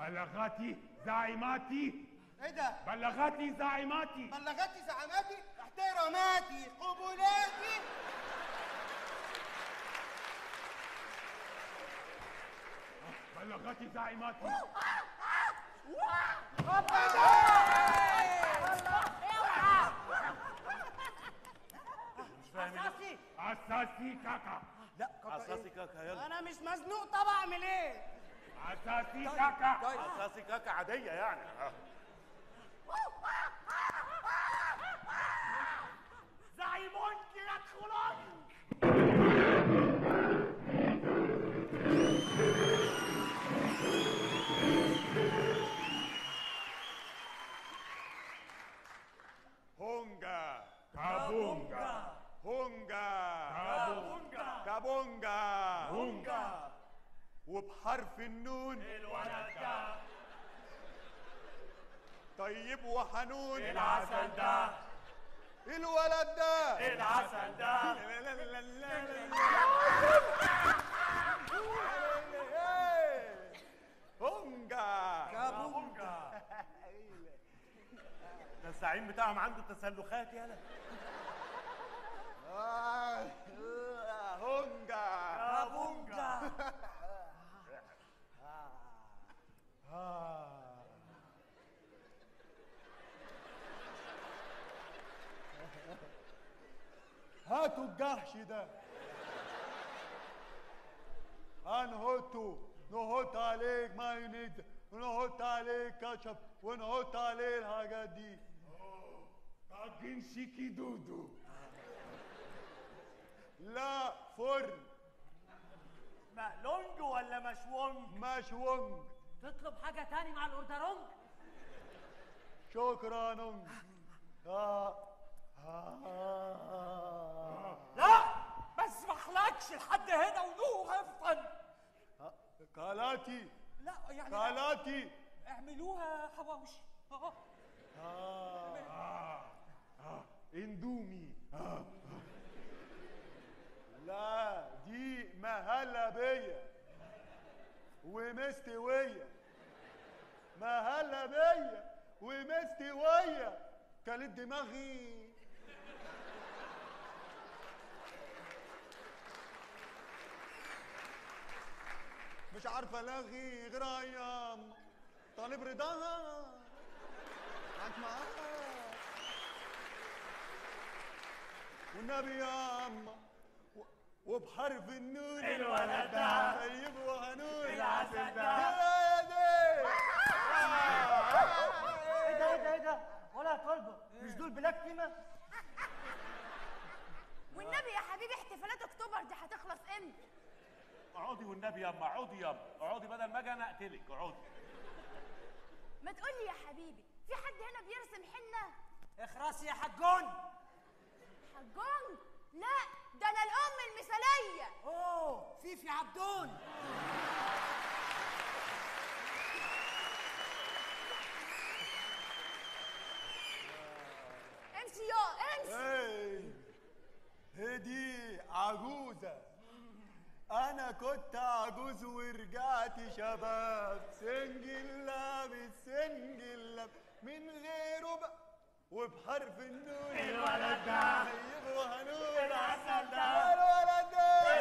بلغاتي زعيماتي ايه ده بلغاتي زعيماتي بلغتي زعاماتي احتراماتي قبولاتي بلغاتي زعيماتي مش فاهم اساسي اساسي كاكا لا كاكا اساسي كاكا يلا انا مش مزنوق طب اعمل ايه اساسي كاكا طيب اساسي كاكا عاديه يعني آه. زعيمونك يدخلون هونجا كابونجا هونجا كابونجا كابونجا هونجا وبحرف النون الولد ده طيب وحنون العسل ده الولد ده العسل ده لا لا لا لا لا. هونجا كابونجا ده الزعيم بتاعهم عنده تسلخات يلا آه، آه، هونجا كابونجا آه. هاتوا الجحش ده هنحطه نحط عليه مايونيز ونحط عليه كاتشب ونحط عليه الحاجات دي طاجن شيكي دودو لا فرن مقلونج ولا مشونج مشونج تطلب حاجة تاني مع الاوردرونج شكرا نونج آه. آه. لا ما اسمحلكش لحد هنا ونوه افطن كالاتي لا يعني كالاتي اعملوها حواوشي اه آه. اندومي لا دي مهلبية ومستوية مهلبية ومستوية كانت دماغي مش عارفة الاغي غير ايام طالب رضاها معاك معاها والنبي يا أما و- وبحرف النون الولد ده طيب وهنون العسل ده. يا دي ايه ده ايه ده ايه ده ولا طالبه مش دول بلاك فيما والنبي يا حبيبي احتفالات اكتوبر دي هتخلص امتى اقعدي والنبي ياما اقعدي ياما اقعدي بدل ما اجي انا اقتلك اقعدي ما تقولي يا حبيبي في حد هنا بيرسم حنه اخرس يا حجون حجون لا ده انا الام المثاليه اوه فيفي عبدون امشي يا امشي ايه هي دي عجوزة أنا كنت عجوز ورجعت شباب سنجل لابس سنجل لابس من غيره بقى وبحرف النون الولد ده طيب وهنون العسل ده الولد ده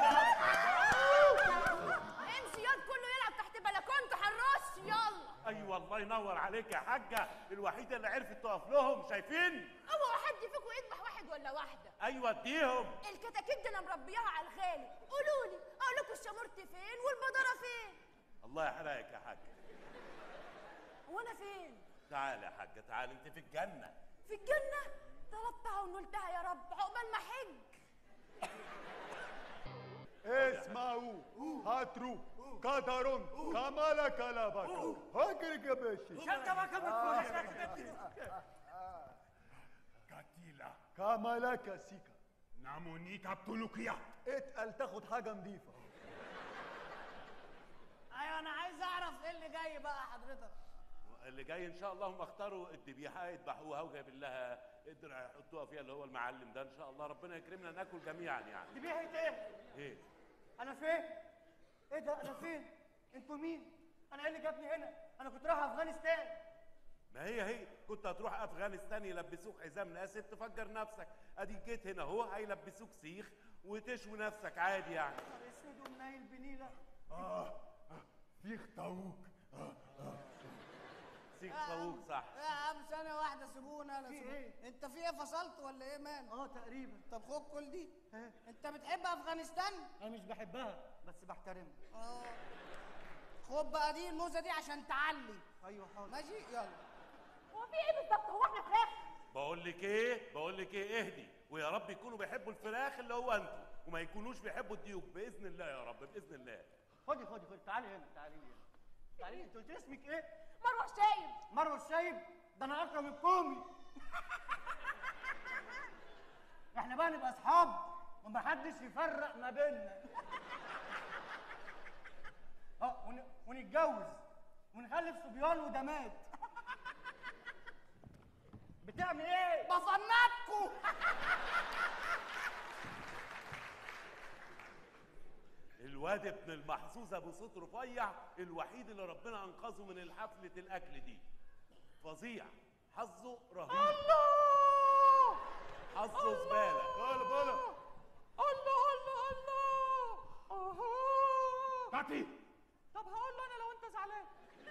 امشي ياض كله يلعب تحت بلكونته حراش يلا ايوه الله ينور عليك يا حاجه الوحيده اللي عرفت تقف لهم شايفين اوعوا حد فيكم يذبح واحد ولا واحده ايوه اديهم الكتاكيت دي انا مربياها على الغالي قولوا لي اقول لكم الشمورت فين والبدره فين الله يحرقك يا حاجه هو انا فين تعالى يا حاجه تعالى انت في الجنه في الجنه طلبتها ونلتها يا رب عقبال ما حج اسمعوا هاترو كاترون كمالا كلابك هاكرك يا باشا شنطة ما كمل كاتيلا كمالا كاسيكا ناموني كابتولوكيا اتقل تاخد حاجة نظيفة ايوه انا عايز اعرف ايه اللي جاي بقى حضرتك اللي جاي ان شاء الله هم اختاروا الذبيحه يذبحوها وجايبين لها قدر يحطوها فيها اللي هو المعلم ده ان شاء الله ربنا يكرمنا ناكل جميعا يعني ذبيحه ايه ايه انا فين ايه ده انا فين انتوا مين انا ايه اللي جابني هنا انا كنت رايح افغانستان ما هي هي كنت هتروح افغانستان يلبسوك حزام ناسف تفجر نفسك ادي جيت هنا اهو هيلبسوك سيخ وتشوي نفسك عادي يعني نهار اسود ومنيل بنيله آه آه، سيخ طاووق آه آه سيخ طاووق صح يا عم ثانية واحدة سيبونا انا في سيبونا. إيه؟ انت في ايه فصلت ولا ايه مان؟ اه تقريبا طب خد كل دي ها؟ انت بتحب افغانستان؟ انا مش بحبها بس بحترمها اه خد بقى دي الموزة دي عشان تعلي ايوه حاضر ماشي يلا هو في ايه بالظبط هو احنا فراخ بقول لك ايه بقول لك ايه اهدي ويا رب يكونوا بيحبوا الفراخ اللي هو انتوا وما يكونوش بيحبوا الديوك باذن الله يا رب باذن الله خدي خدي خدي تعالي هنا تعالي هنا تعالي انت قلت لي اسمك ايه؟ مروه الشايب مروه السايب ده انا اكرم الكومي احنا بقى نبقى اصحاب ومحدش يفرق ما بيننا اه ون... ونتجوز ونخلف صبيان ودمات بتعمل ايه؟ بفنطكوا الواد ابن المحظوظ ابو صوت رفيع الوحيد اللي ربنا انقذه من الحفله الاكل دي فظيع حظه رهيب الله حظه زباله قال بلا الله الله الله اها تاتي طب هقول له انا لو انت زعلان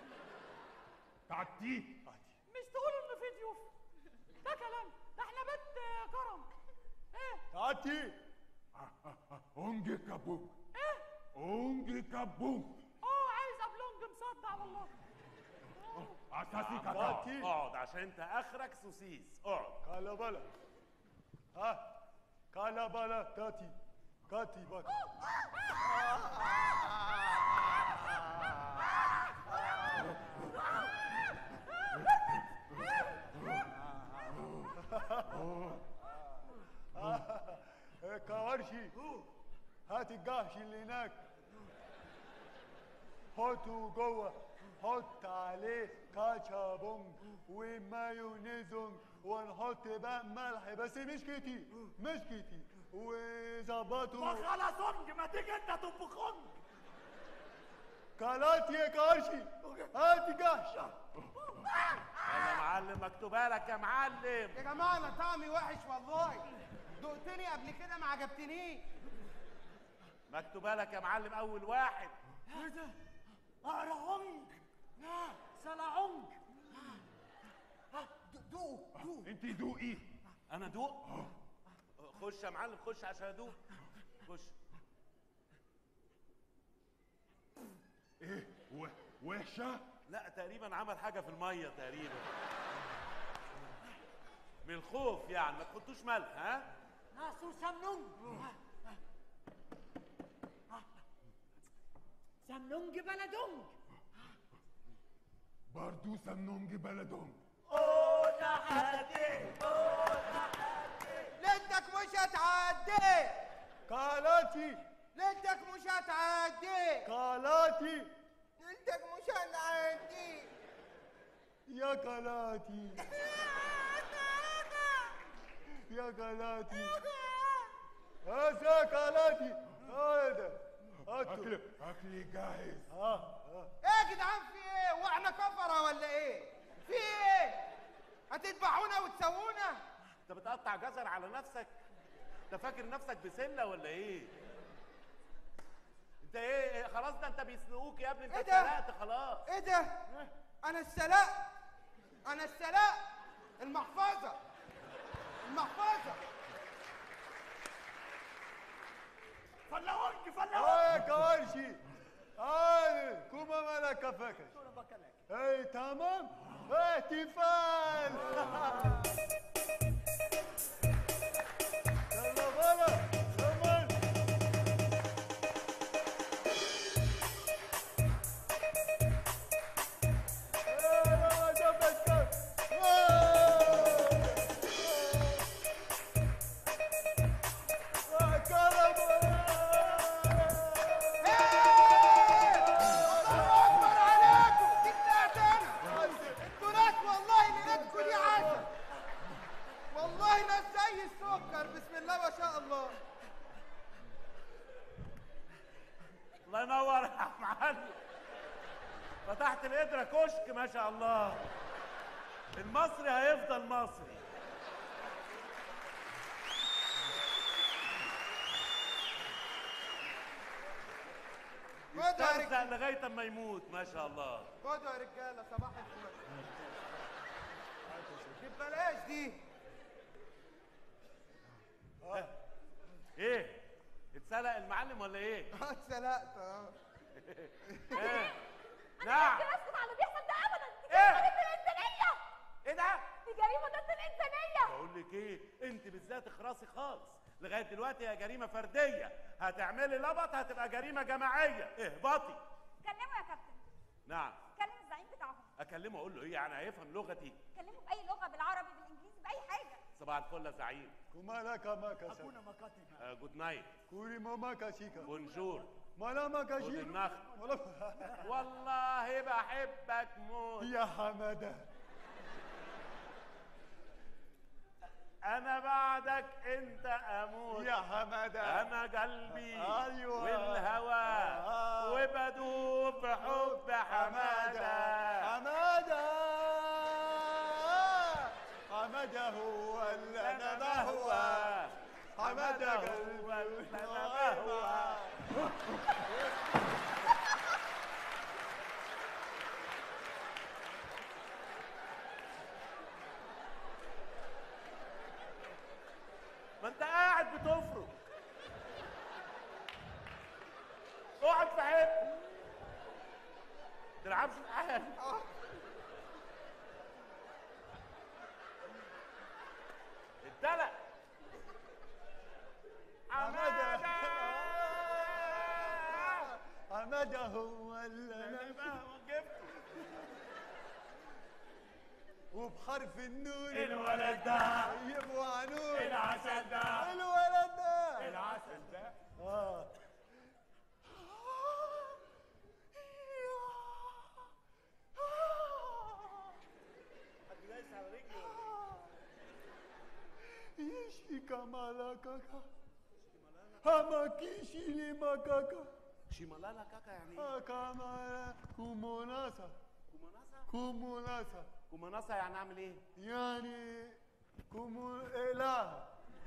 تاتي مش تقول انه في ضيوف ده كلام ده احنا بيت كرم ايه تعتي اونجي كابوك ايه اونجي كابوك اه عايز ابلونج مصدع والله اساسي كاتات اقعد اقعد عشان انت اخرك سوسيس اقعد قال بلا ها قال بلا تاتي كاتي بك إيه كوارشي هات الجحش اللي هناك حطه جوه حط عليه كاتشابونج ومايونيزونج ونحط بقى ملح بس مش كتير مش كتير وظبطه خلاص ما تيجي انت تطبخهم كالات يا كوارشي هات الجحش يلا معلم مكتوبه لك يا معلم يا جماعة انا طعمي وحش والله دقتني قبل كده ما عجبتنيش مكتوبه لك يا معلم اول واحد ايه ده؟ اقرا عمق سلا عمق دوق دوق انت دوقي انا ادوق خش يا معلم خش عشان ادوق خش ايه و- وحشه لا تقريبا عمل حاجه في الميه تقريبا من الخوف يعني ما تحطوش ملح ها ناسو سمنونج سمنونج بلدونج برضو سمنونج بلدهم ليلتك مش هتعدي كالاتي ليلتك مش هتعدي كالاتي ليلتك مش هتعدي يا كالاتي يا كالاتي هذا كالاتي هذا هاتوا اكل اكلي جاهز ها ها ايه يا جدعان في ايه واحنا كفره ولا ايه في ايه هتذبحونا وتسوونا انت بتقطع جزر على نفسك انت فاكر نفسك بسله ولا ايه انت ايه إيه، خلاص ده انت بيسلقوك يا ابني انت إيه ده؟ اتسلقت خلاص ايه ده انا السلاق انا السلاق المحفظه المحفظه فلاونج فلاونج ها كوارشي هذا كوما مالك فاكر اي تمام احتفال يلا بلا زمان يلا ما تفكر الله اكبر عليكم دي بتاعت انا انتوا ناس والله اللي ناسكوا دي عسل القدرة كشك ما شاء الله المصري هيفضل مصري خدوا يا يسترزق رجاله لغاية اما يموت ما شاء الله خدوا يا رجاله صباح الفل دي ببلاش دي ايه اتسرق المعلم ولا ايه؟ اه اتسلقت اه ايه نعم ممكن اسكت على اللي بيحصل ده ابدا دي إيه؟ جريمه ضد الانسانيه ايه ده؟ دي جريمه ضد الانسانيه بقول لك ايه انت بالذات اخرسي خالص لغايه دلوقتي هي جريمه فرديه هتعملي لبط هتبقى جريمه جماعيه اهبطي كلموا يا كابتن نعم كلم الزعيم بتاعهم اكلمه اقول له ايه يعني هيفهم لغتي كلموا باي لغه بالعربي بالانجليزي باي حاجه صباح الفل يا زعيم Kumala kama kasa. hakuna makati آه جود نايت Kuri mama kasika. بونجور Malama جود kashi. النخل والله بحبك موت Ya Hamada. انا بعدك انت اموت Ya Hamada. انا قلبي أيوة. والهوى آه. وبدوب في حب حماده حمادة حمادة هو اللي انا بهوى حمادة هو اللي انا بهوى ما انت قاعد بتفرق اقعد في حته تلعبش معايا الدلع حمادة حمادة حمادة هو اللي انا بهوى جبته وبحرف النون الولد ده يبقوا عنون العسل ده الولد ده العسل ده اه Ishi kamala kaka. Hamakishi lima kaka. شيمالالا كاكا يعني ايه؟ Akamala kumonasa. كوماناسا Kumonasa. كوماناسا يعني اعمل ايه؟ Yani kumu elah.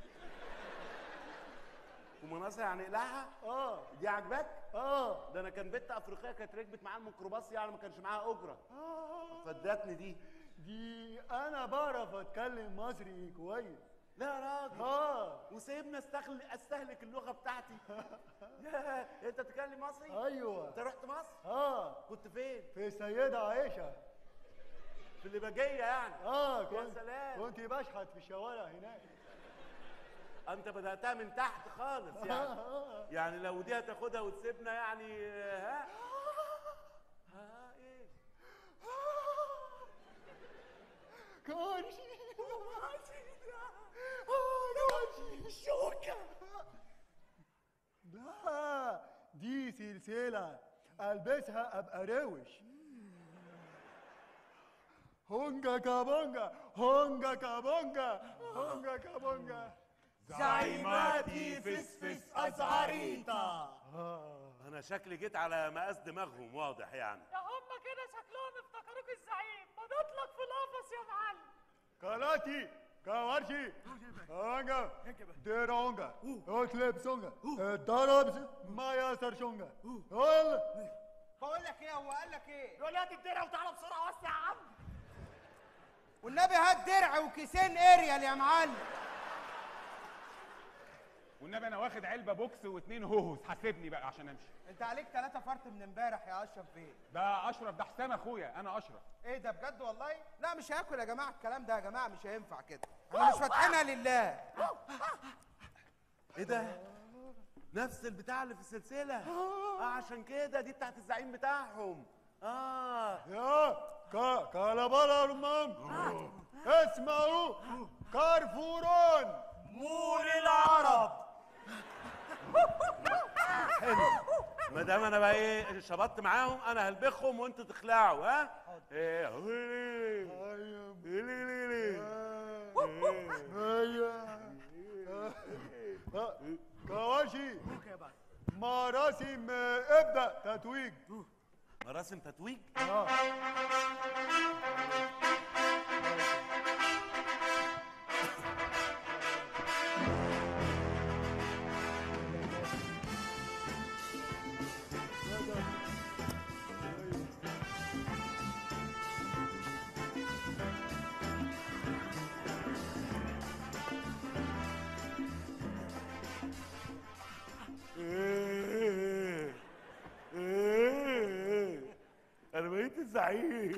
كوماناسا يعني الها اه دي عجبك؟ اه ده انا كان بنت افريقيه كانت ركبت معاها الميكروباص يعني ما كانش معاها اجره آه. فادتني دي دي انا بعرف اتكلم مصري كويس لا يا راجل اه وسيبني استغل استهلك اللغه بتاعتي يا انت بتتكلم مصري؟ ايوه انت رحت مصر؟ اه كنت فين؟ في السيدة عائشة في الليباجيه يعني اه يا كنت سلام. كنت بشحت في الشوارع هناك انت بداتها من تحت خالص يعني يعني لو دي هتاخدها وتسيبنا يعني ها ها ايه كارشي شوكة لا دي سلسلة البسها ابقى روش هونجا كابونجا هونجا كابونجا هونجا كابونجا زعيماتي فسفس ازعريطه انا شكلي جيت على مقاس دماغهم واضح يعني ده هم كده شكلهم افتكروك الزعيم مضيت في القفص يا معلم كالاتي كاورشي هونجا ديرونجا اوتلب سونجا ضرب ما ياسر شونجا هول بقول لك ايه هو قال لك ايه يقول لي هات الدرع وتعالى بسرعه وسع يا عم والنبي هات درع وكيسين اريال يا معلم والنبي انا واخد علبه بوكس واتنين هوهوس حاسبني بقى عشان امشي انت عليك ثلاثة فرط من امبارح يا اشرف بيه ده اشرف ده حسام اخويا انا اشرف ايه ده بجد والله لا مش هاكل يا جماعه الكلام ده يا جماعه مش هينفع كده احنا مش فاتحينها لله ايه ده نفس البتاع اللي في السلسله اه عشان كده دي بتاعت الزعيم بتاعهم اه يا كا كالابالا رمان اسمعوا كارفورون مول العرب ما دام انا بقى ايه شبطت معاهم انا هلبخهم وانتوا تخلعوا ها ايه كواشي مراسم ابدا تتويج مراسم تتويج اه إيه. إيه. انا بقيت الزعيم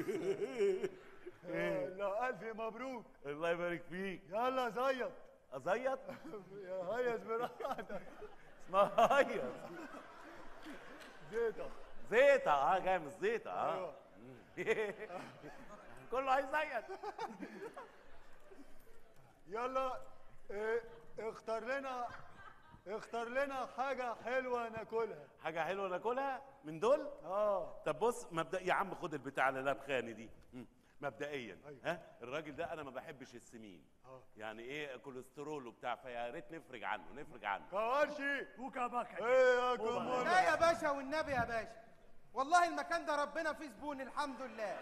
لا الف مبروك الله يبارك فيك يلا زيط ازيط يا هيس براحتك اسمها هيص زيطة زيطة اه جاي من الزيطة اه أيوة. كله هيزيط يلا إيه، اختار لنا اختار لنا حاجة حلوة ناكلها حاجة حلوة ناكلها من دول اه طب بص مبدأ يا عم خد البتاع اللي لابخاني دي مم. مبدئيا أيوة. ها الراجل ده انا ما بحبش السمين آه. يعني ايه كوليسترول وبتاع فيا ريت نفرج عنه نفرج عنه كوارشي بوكا باكا ايه يا لا كمونة يا باشا والنبي يا باشا والله المكان ده ربنا فيه زبون الحمد لله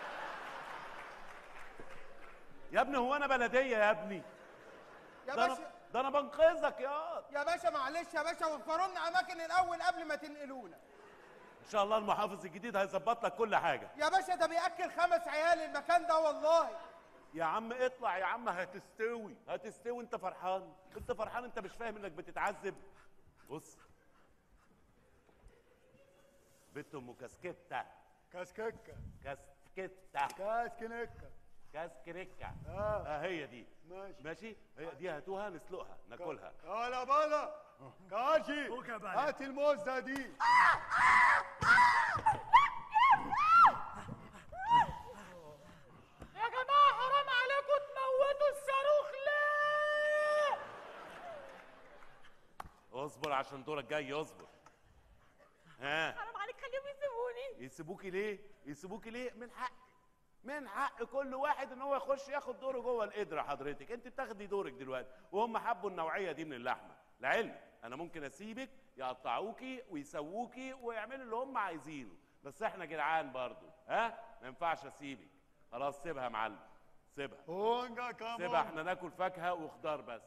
يا ابني هو انا بلديه يا ابني يا ده انا باشا ده انا بنقذك يا يا باشا معلش يا باشا وفروا لنا اماكن الاول قبل ما تنقلونا ان شاء الله المحافظ الجديد هيظبط لك كل حاجه يا باشا ده بياكل خمس عيال المكان ده والله يا عم اطلع يا عم هتستوي هتستوي انت فرحان انت فرحان انت مش فاهم انك بتتعذب بص بنت ام كاسكيتا كاسكيكة كاسكيتا كاسكنكة كاسكريكا اه اه هي دي ماشي ماشي هي دي هاتوها نسلقها ناكلها يلا بلا كوارشي بوكا بالا. هات الموزة دي يا جماعة حرام عليكم تموتوا الصاروخ ليه؟ اصبر عشان دورك جاي اصبر ها حرام عليك خليهم يسيبوني يسيبوكي ليه يسيبوكي ليه من حق من حق كل واحد ان هو يخش ياخد دوره جوه القدره حضرتك انت بتاخدي دورك دلوقتي وهم حبوا النوعيه دي من اللحمه لعلم انا ممكن اسيبك يقطعوكي ويسووكي ويعملوا اللي هم عايزينه بس احنا جدعان برضو ها ما ينفعش اسيبك خلاص سيبها يا معلم سيبها هونجا كمان سيبها احنا ناكل فاكهه وخضار بس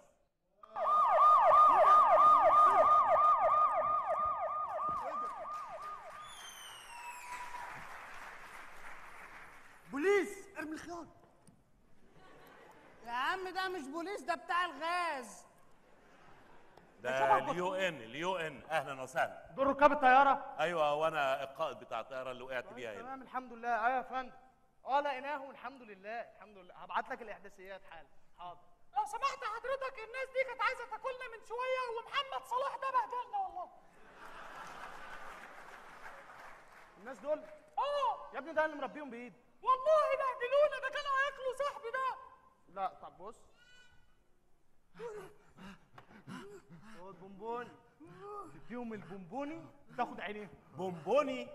بوليس ارمي الخيار يا عم ده مش بوليس ده بتاع الغاز ده اليو ان اليو ان اهلا وسهلا دور ركاب الطياره ايوه وانا القائد بتاع الطياره اللي وقعت بيها هنا تمام الحمد لله ايوه يا فندم اه لقيناهم الحمد لله الحمد لله هبعت لك الاحداثيات حالا حاضر لو سمحت حضرتك الناس دي كانت عايزة تاكلنا من شوية ومحمد صلاح ده بهدلنا والله الناس دول اه يا ابني ده اللي مربيهم بايدي والله بهدلونا ده كانوا هياكلوا صاحبي ده لا طب بص هو البونبوني تديهم البونبوني تاخد عينيهم بونبوني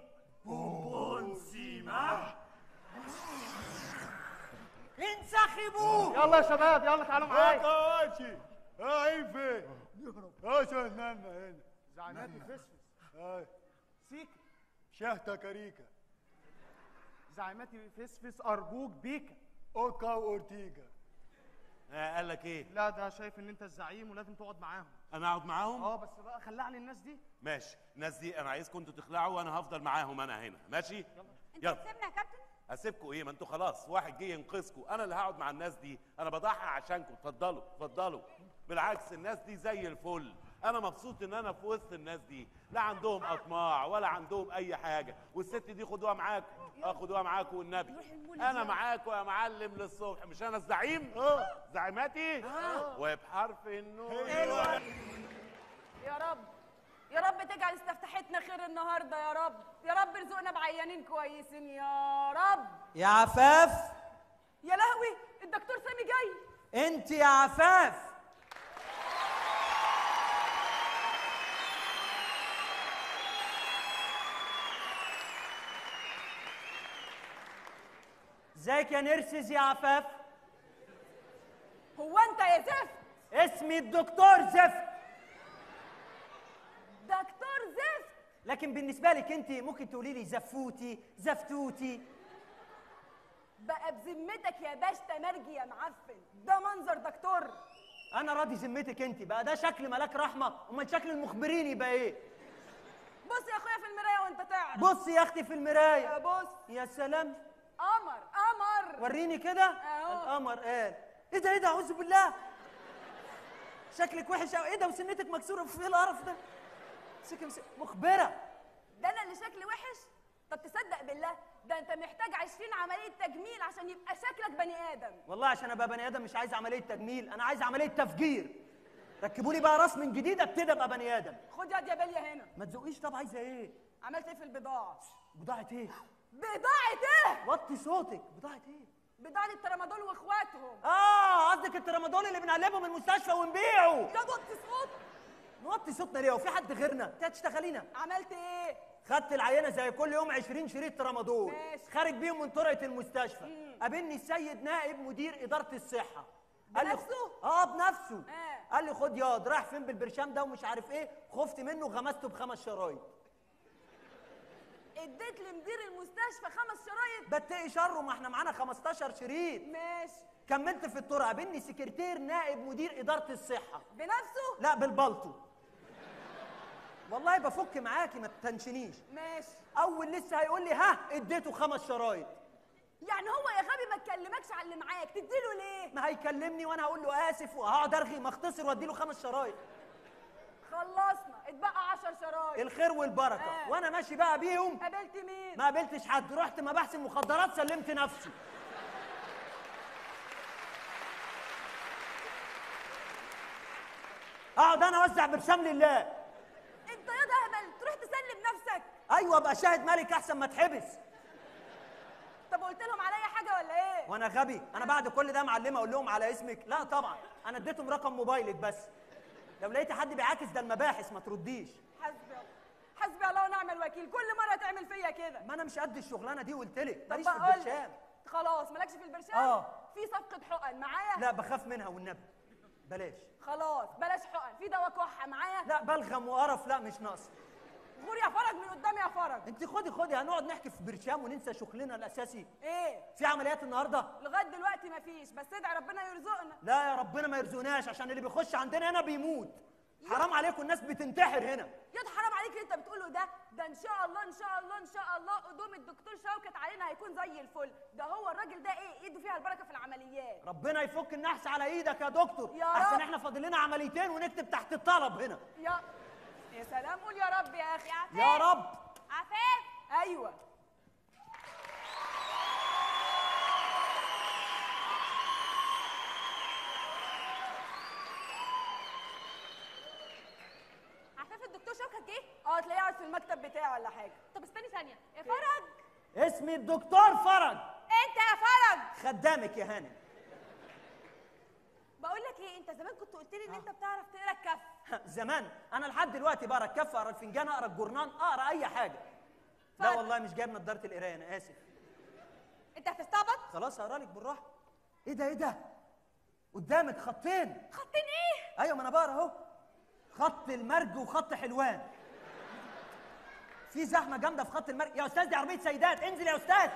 انسحبوا يلا يا شباب يلا تعالوا يا معايا كوارشي رايحين فين؟ يا شهنانا هنا زعلانات فسفس هاي سيك شهتة كاريكا زعيماتي فسفس ارجوك بيكا اوكا واورتيجا آه قال لك ايه لا ده شايف ان انت الزعيم ولازم تقعد معاهم انا اقعد معاهم اه بس بقى خلعني الناس دي ماشي الناس دي انا عايزكم انتوا تخلعوا وانا هفضل معاهم انا هنا ماشي انت يلا هتسيبنا يا كابتن اسيبكم ايه ما انتوا خلاص واحد جه ينقذكم انا اللي هقعد مع الناس دي انا بضحي عشانكم اتفضلوا اتفضلوا بالعكس الناس دي زي الفل انا مبسوط ان انا في وسط الناس دي لا عندهم اطماع ولا عندهم اي حاجه والست دي خدوها معاكم اه خدوها معاكم والنبي نروح المولد انا يلا. معاكم يا معلم للصبح مش انا الزعيم زعيماتي وبحرف النون يا رب يا رب تجعل استفتحتنا خير النهارده يا رب يا رب ارزقنا بعيانين كويسين يا رب يا عفاف يا لهوي الدكتور سامي جاي انت يا عفاف ازيك يا نرسز يا عفاف هو انت يا زفت اسمي الدكتور زفت دكتور زفت لكن بالنسبه لك انت ممكن تقولي لي زفوتي زفتوتي بقى بذمتك يا باش تمرجي يا معفن ده منظر دكتور انا راضي ذمتك انت بقى ده شكل ملاك رحمه امال شكل المخبرين يبقى ايه بص يا اخويا في المرايه وانت تعرف بص يا اختي في المرايه بص يا سلام قمر قمر وريني كده أهو. القمر قال ايه ده ايه ده اعوذ بالله شكلك وحش قوي ايه ده وسنتك مكسوره في ايه القرف ده مسك مسك مخبره ده انا اللي شكلي وحش طب تصدق بالله ده انت محتاج 20 عمليه تجميل عشان يبقى شكلك بني ادم والله عشان ابقى بني ادم مش عايز عمليه تجميل انا عايز عمليه تفجير ركبوا لي بقى راس من جديد ابتدي ابقى بني ادم خد يد يا بليا هنا ما تزقيش طب عايزه ايه عملت ايه في البضاعه بضاعه ايه بضاعه ايه وطي صوتك بضاعه ايه بضاعه الترامادول واخواتهم اه قصدك الترامادول اللي بنقلبه من المستشفى ونبيعه يا وطي صوت نوطي صوتنا ليه وفي حد غيرنا انت هتشتغلينا عملت ايه خدت العينه زي كل يوم 20 شريط ترامادول ماشي. خارج بيهم من طرقه المستشفى قابلني السيد نائب مدير اداره الصحه قال لي بنفسه؟ اه بنفسه آه. قال لي خد ياض رايح فين بالبرشام ده ومش عارف ايه خفت منه غمسته بخمس شرايط اديت لمدير المستشفى خمس شرايط بتقي شره ما احنا معانا 15 شريط ماشي كملت في الطرق قابلني سكرتير نائب مدير اداره الصحه بنفسه لا بالبلطو والله بفك معاكي ما تنشنيش ماشي اول لسه هيقول لي ها اديته خمس شرايط يعني هو يا غبي ما تكلمكش على اللي معاك تديله ليه ما هيكلمني وانا هقول له اسف وهقعد ارغي ما اختصر واديله خمس شرايط خلصنا اتبقى 10 شرايط الخير والبركه آه. وانا ماشي بقى بيهم قابلت مين ما قابلتش حد رحت مباحث المخدرات سلمت نفسي اقعد انا اوزع برشام لله انت يا ده اهبل تروح تسلم نفسك ايوه ابقى شاهد ملك احسن ما اتحبس طب قلت لهم عليا حاجه ولا ايه وانا غبي انا بعد كل ده معلمه اقول لهم على اسمك لا طبعا انا اديتهم رقم موبايلك بس لو لقيتي حد بيعاكس ده المباحث ما ترديش حسبي الله حسبي الله ونعم الوكيل كل مره تعمل فيا كده ما انا مش قد الشغلانه دي قلت لك طب ماليش في بقول البرشام لك خلاص مالكش في البرشام آه. في صفقه حقن معايا لا بخاف منها والنبي بلاش خلاص بلاش حقن في دواء كحه معايا لا بلغم وقرف لا مش ناقص غور يا فرج من قدام يا فرج انت خدي خدي هنقعد نحكي في برشام وننسى شغلنا الاساسي ايه في عمليات النهارده لغايه دلوقتي مفيش بس ادعي ربنا يرزقنا لا يا ربنا ما يرزقناش عشان اللي بيخش عندنا هنا بيموت حرام عليكم الناس بتنتحر هنا ياض حرام عليك اللي انت بتقوله ده ده ان شاء الله ان شاء الله ان شاء الله قدوم الدكتور شوكت علينا هيكون زي الفل ده هو الراجل ده ايه ايده فيها البركه في العمليات ربنا يفك النحس على ايدك يا دكتور يا احسن رب. احنا فاضل لنا عمليتين ونكتب تحت الطلب هنا يا يا سلام قول يا رب يا اخي عفاف يا رب عفاف ايوه عفاف الدكتور شوكت جه اه تلاقيه قاعد في المكتب بتاعه ولا حاجه طب استني ثانيه يا فرج اسمي الدكتور فرج انت يا فرج خدامك يا هانم بقول لك ايه انت زمان كنت قلت لي ان انت بتعرف تقرا الكف زمان انا لحد دلوقتي بقرا الكف اقرا الفنجان اقرا الجورنان اقرا اي حاجه لا اتفضل. والله مش جايب نضاره القرايه انا اسف انت هتستعبط خلاص هقرا لك بالراحه ايه ده ايه ده قدامك خطين خطين ايه ايوه ما انا بقرا اهو خط المرج وخط حلوان في زحمه جامده في خط المرج يا استاذ دي عربيه سيدات انزل يا استاذ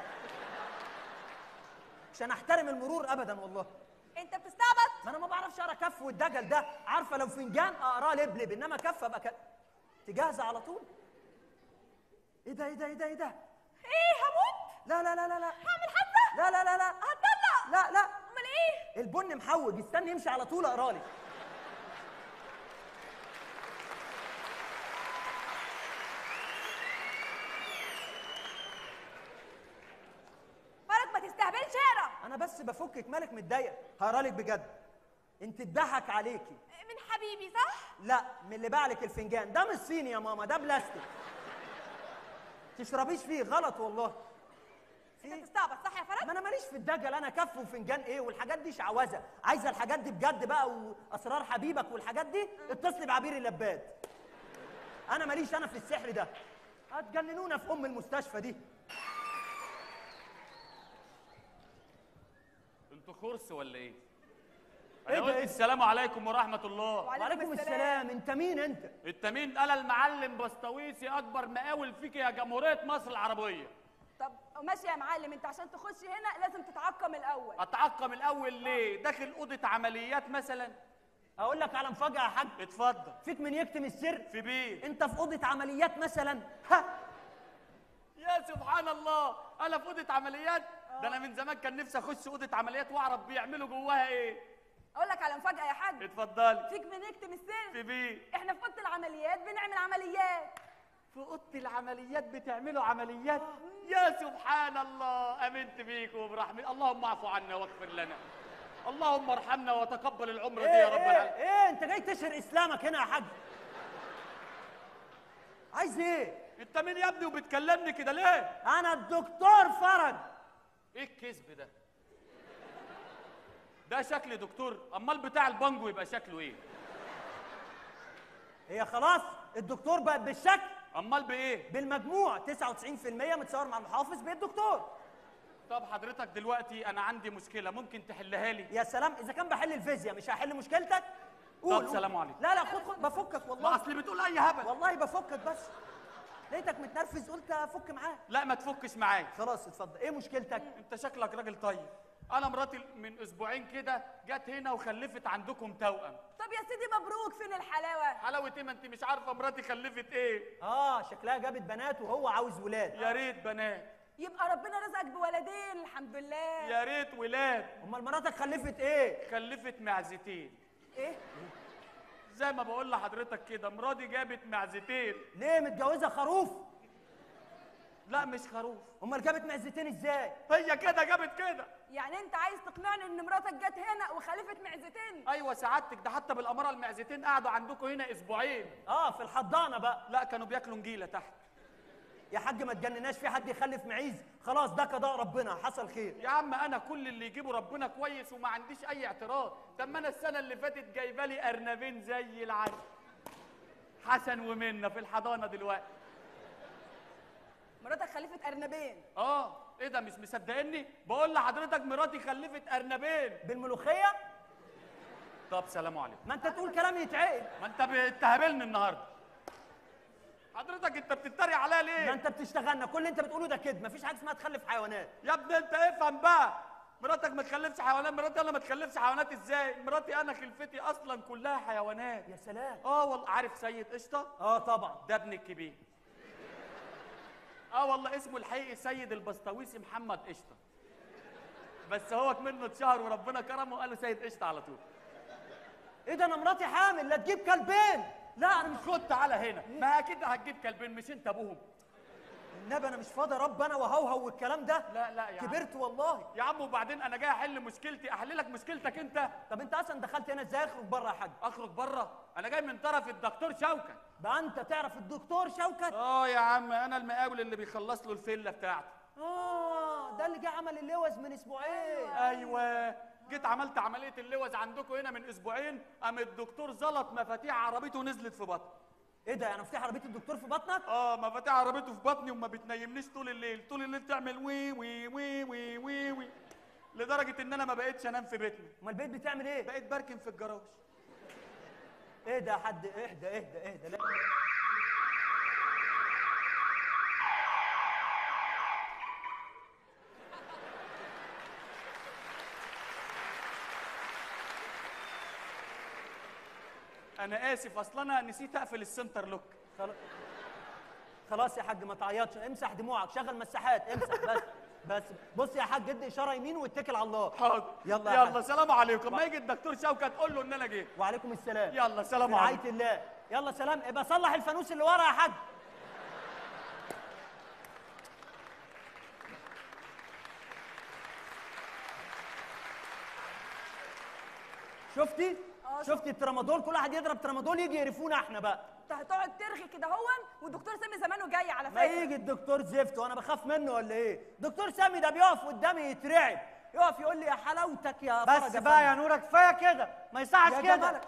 عشان احترم المرور ابدا والله انت بتستعبط ما انا ما بعرفش اقرا كف والدجل ده عارفه لو فنجان اقراه لبلب انما كف ابقى ك... تجهزه على طول ايه ده ايه ده ايه ده ايه ده ايه هموت لا لا لا لا لا هعمل حادثه لا لا لا لا هتطلق لا لا امال ايه البن محوج استني يمشي على طول اقرا لك فرج ما تستهبلش اقرا انا بس بفكك مالك متضايق هقرا لك بجد انت اتضحك عليكي من حبيبي صح لا من اللي باع لك الفنجان ده مش صيني يا ماما ده بلاستيك تشربيش فيه غلط والله انت بتستعبط صح يا فرج ما انا ماليش في الدجل انا كف وفنجان ايه والحاجات دي شعوذه عايزه الحاجات دي بجد بقى واسرار حبيبك والحاجات دي اتصلي بعبير اللباد انا ماليش انا في السحر ده هتجننونا في ام المستشفى دي انتوا خرس ولا ايه؟ إيه انا ده؟ قلت السلام عليكم ورحمه الله وعليكم السلام انت مين انت انت مين انا المعلم بسطويسي اكبر مقاول فيك يا جمهوريه مصر العربيه طب ماشي يا معلم انت عشان تخش هنا لازم تتعقم الاول اتعقم الاول ليه داخل اوضه عمليات مثلا اقول لك على مفاجاه يا حاج اتفضل فيك من يكتم السر في بيت انت في اوضه عمليات مثلا ها يا سبحان الله انا في اوضه عمليات ده انا من زمان كان نفسي اخش اوضه عمليات واعرف بيعملوا جواها ايه اقول لك على مفاجاه يا حاج اتفضلي فيك من يكتم السر في بيت احنا في اوضه العمليات بنعمل عمليات في اوضه العمليات بتعملوا عمليات يا سبحان الله امنت بيكم وبرحمة اللهم اعفو عنا واغفر لنا اللهم ارحمنا وتقبل العمر دي يا رب ايه العالمين ايه انت جاي تشهر اسلامك هنا يا حاج عايز ايه انت مين يا ابني وبتكلمني كده ليه انا الدكتور فرج ايه الكذب ده ده شكل دكتور امال بتاع البانجو يبقى شكله ايه هي خلاص الدكتور بقى بالشكل امال بايه بالمجموع 99% متصور مع المحافظ بقيت دكتور طب حضرتك دلوقتي انا عندي مشكله ممكن تحلها لي يا سلام اذا كان بحل الفيزياء مش هحل مشكلتك قول طب قول. سلام عليكم. لا لا خد خد بفكك والله ما اصل بتقول اي هبل والله بفكك بس لقيتك متنرفز قلت افك معاك لا ما تفكش معايا خلاص اتفضل ايه مشكلتك انت شكلك راجل طيب انا مراتي من اسبوعين كده جت هنا وخلفت عندكم توأم طب يا سيدي مبروك فين الحلاوه حلاوه ايه ما انت مش عارفه مراتي خلفت ايه اه شكلها جابت بنات وهو عاوز ولاد يا ريت بنات يبقى ربنا رزقك بولدين الحمد لله يا ريت ولاد امال مراتك خلفت ايه خلفت معزتين ايه زي ما بقول لحضرتك كده مراتي جابت معزتين ليه متجوزه خروف لا مش خروف امال جابت معزتين ازاي هي كده جابت كده يعني انت عايز تقنعني ان مراتك جت هنا وخلفت معزتين ايوه سعادتك ده حتى بالاماره المعزتين قعدوا عندكم هنا اسبوعين اه في الحضانه بقى لا كانوا بياكلوا نجيله تحت يا حاج ما تجنناش في حد يخلف معيز خلاص ده قضاء ربنا حصل خير يا عم انا كل اللي يجيبه ربنا كويس وما عنديش اي اعتراض طب ما انا السنه اللي فاتت جايبه لي ارنبين زي العسل حسن ومنه في الحضانه دلوقتي مراتك خلفت ارنبين اه ايه ده مش مصدقني بقول لحضرتك مراتي خلفت ارنبين بالملوخيه طب سلام عليكم ما انت تقول كلام يتعقل ما انت بتهبلني النهارده حضرتك انت بتتريق عليا ليه ما انت بتشتغلنا كل اللي انت بتقوله ده كده مفيش حاجه اسمها تخلف حيوانات يا ابني انت افهم بقى مراتك ما تخلفش حيوانات مراتي انا ما تخلفش حيوانات ازاي مراتي انا خلفتي اصلا كلها حيوانات يا سلام اه والله عارف سيد قشطه اه طبعا ده ابن الكبير اه والله اسمه الحقيقي سيد البسطويسي محمد قشطه بس هو منه اتشهر وربنا كرمه وقال له سيد قشطه على طول ايه ده انا مراتي حامل لا تجيب كلبين لا انا مش خد تعالى هنا ما اكيد هتجيب كلبين مش انت ابوهم النبي انا مش فاضي رب انا وهوهو والكلام ده لا لا يا عم. كبرت والله يا عم وبعدين انا جاي احل مشكلتي احل لك مشكلتك انت طب انت اصلا دخلت هنا ازاي اخرج بره يا حاج اخرج بره انا جاي من طرف الدكتور شوكت بقى انت تعرف الدكتور شوكت اه يا عم انا المقاول اللي بيخلص له الفيلا بتاعته اه ده اللي جه عمل اللوز من اسبوعين ايوه جيت عملت عمليه اللوز عندكم هنا من اسبوعين قام الدكتور زلط مفاتيح عربيته ونزلت في بطني ايه ده يعني مفتاح عربيه الدكتور في بطنك اه مفاتيح عربيته في بطني وما بتنيمنيش طول الليل طول الليل تعمل وي وي وي وي وي وي لدرجه ان انا ما بقتش انام في بيتنا امال البيت بتعمل ايه بقيت بركن في الجراج ايه ده يا حد اهدى اهدى اهدى لا انا اسف اصل انا نسيت اقفل السنتر لوك خلاص خلاص يا حاج ما تعيطش امسح دموعك شغل مساحات امسح بس بس بص يا حاج ادي اشاره يمين واتكل على الله حاضر يلا يا يلا حاج. سلام عليكم ما يجي الدكتور شوكت قول له ان انا جيت وعليكم السلام يلا سلام في رعايه عليكم الله يلا سلام ابقى صلح الفانوس اللي ورا يا حاج شفتي آه، شفتي الترامادول كل واحد يضرب ترامادول يجي يقرفونا احنا بقى انت هتقعد ترغي كده هون والدكتور سامي زمانه جاي على ما فكره يجي الدكتور زفت وانا بخاف منه ولا ايه دكتور سامي ده بيقف قدامي يترعب يقف يقول لي يا حلاوتك يا بس فرج بقى يا فندم. نورة كفايه كده ما يصحش يا كده جمالك.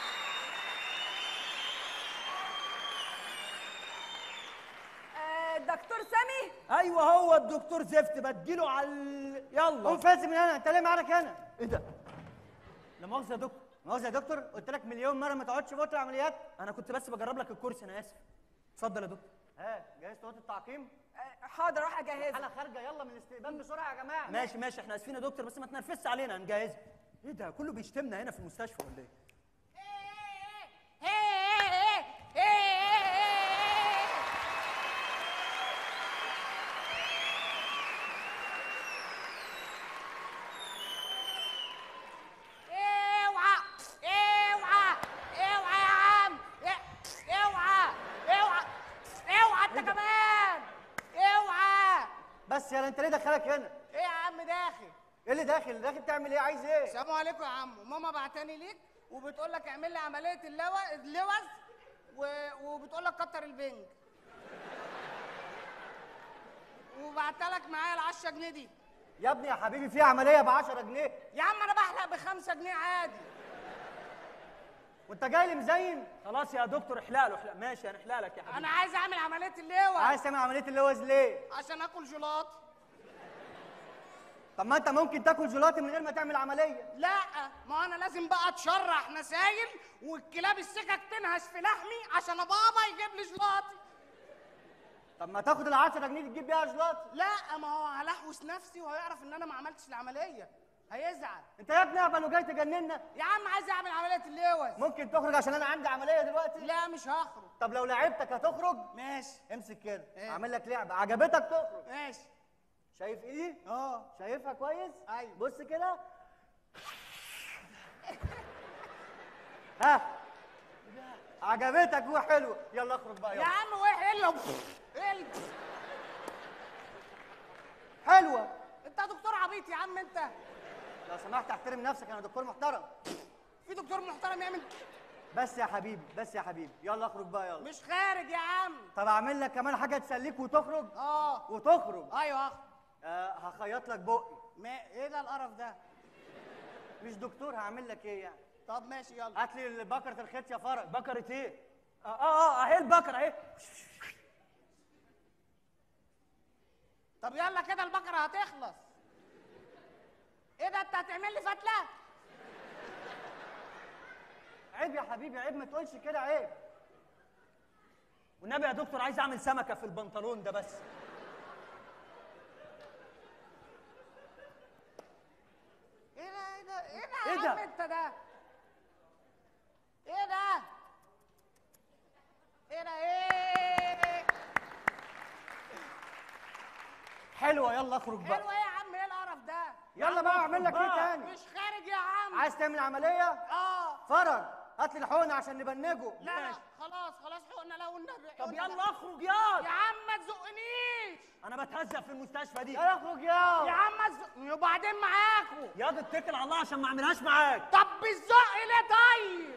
آه، دكتور سامي ايوه هو الدكتور زفت بديله على ال- يلا قوم فاسي من هنا انت ليه معاك هنا ايه ده لا مؤاخذه يا دكتور مؤاخذه يا دكتور قلت لك مليون مره ما تقعدش في اوضه العمليات انا كنت بس بجرب لك الكرسي انا اسف اتفضل يا دكتور ها جهزت اوضه التعقيم حاضر راح اجهزها حاله خارجه يلا من الاستقبال بسرعه يا جماعه ماشي ماشي احنا اسفين يا دكتور بس ما تنرفزش علينا هنجهزها ايه ده كله بيشتمنا هنا في المستشفى ولا ايه اوعى اوعى اوعى يا عم اوعى اوعى اوعى انت كمان اوعى بس يلا انت ليه دخلك هنا ايه يا عم داخل ايه اللي داخل داخل تعمل ايه عايز ايه السلام عليكم يا عم ماما بعتني ليك وبتقول لك اعمل لي عمليه اللو- اللوز و... وبتقول لك كتر البنج وبعت لك معايا ال 10 جنيه دي يا ابني يا حبيبي في عمليه ب 10 جنيه يا عم انا بحلق ب 5 جنيه عادي وانت جاي لي مزين خلاص يا دكتور احلق له احلق ماشي هنحلق لك يا حبيبي انا عايز اعمل عمليه اللوز عايز تعمل عمليه اللوز ليه عشان اكل جيلاتي طب ما انت ممكن تاكل جيلاتي من غير ما تعمل عمليه لا ما انا لازم بقى اتشرح نسايل والكلاب السكك تنهش في لحمي عشان بابا يجيب لي جيلاتي طب ما تاخد ال 10 جنيه تجيب بيها جيلاتي لا ما هو هلحوس نفسي وهيعرف ان انا ما عملتش العمليه هيزعل انت يا ابني اهبل وجاي تجننا يا عم عايز اعمل عمليه اللوز ممكن تخرج عشان انا عندي عمليه دلوقتي لا مش هخرج طب لو لعبتك هتخرج ماشي امسك كده ايه؟ اعمل لك لعبه عجبتك تخرج ماشي شايف ايدي اه شايفها كويس ايوه بص كده ها عجبتك وحلوه يلا اخرج بقى يا يلا عم وايه حلو حلو حلوه انت دكتور عبيط يا عم انت لو سمحت احترم نفسك انا دكتور محترم في دكتور محترم يعمل بس يا حبيبي بس يا حبيبي يلا اخرج بقى يلا مش خارج يا عم طب اعمل لك كمان حاجه تسليك وتخرج اه وتخرج ايوه اخرج آه هخيط لك بقي ما ايه ده القرف ده مش دكتور هعمل لك ايه يعني طب ماشي يلا هات لي بكره الخيط يا فرج بكرة ايه اه اه اه اهي البكرة اهي طب يلا كده البقره هتخلص ايه ده انت هتعمل لي فتله عيب يا حبيبي عيب ما تقولش كده عيب والنبي يا دكتور عايز اعمل سمكة في البنطلون ده بس ايه ده ايه ده ايه ده إيه يا ده؟ عم انت ده ايه ده ايه ده ايه حلوه يلا اخرج حلو بقى ايه يا عم ايه القرف ده يلا بقى اعمل لك ايه تاني مش خارج يا عم عايز تعمل عمليه اه فرج هات لي الحقنه عشان نبنجه لا لا خلاص خلاص حقنا لو النبي طب حقنا يلا لا. اخرج يا يا عم ما تزقنيش انا بتهزق في المستشفى دي يلا اخرج يا يا عم ما تزق- وبعدين معاكوا ياض اتكل على الله عشان ما اعملهاش معاك طب بالزق ليه طيب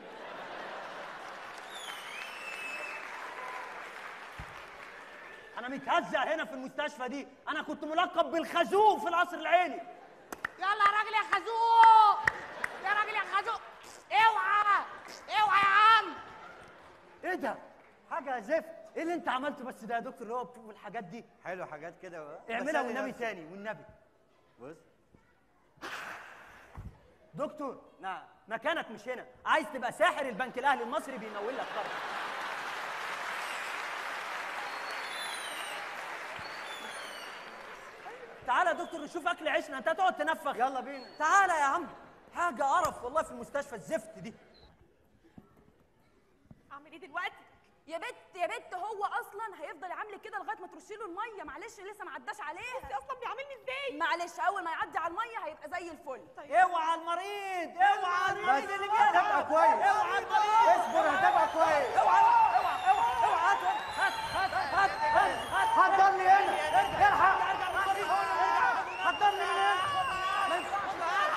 انا متهزق هنا في المستشفى دي انا كنت ملقب بالخازوق في القصر العيني يلا يا راجل يا خازوق يا راجل يا خازوق اوعى اوعى يا عم ايه ده حاجه زفت ايه اللي انت عملته بس ده يا دكتور اللي هو بتقول الحاجات دي حلو حاجات كده بقى. اعملها بسلي والنبي نفسي. تاني والنبي بص دكتور نعم مكانك مش هنا عايز تبقى ساحر البنك الاهلي المصري بيمول لك طبعا تعالى يا دكتور نشوف اكل عيشنا انت هتقعد تنفخ يلا بينا تعالى يا عم حاجه قرف والله في المستشفى الزفت دي اعمل ايه دلوقتي يا بت يا بت هو اصلا هيفضل يعاملك كده لغايه ما ترشي له الميه معلش لسه ما عداش عليها انت اصلا بيعاملني ازاي معلش اول ما يعدي على الميه هيبقى زي الفل اوعى المريض اوعى المريض بس اللي هتبقى جاي كويس اوعى المريض اصبر هتبقى كويس اوعى اوعى اوعى اوعى هات هات هات هات هات حضر لي هنا الحق حضر لي من هنا ما ينفعش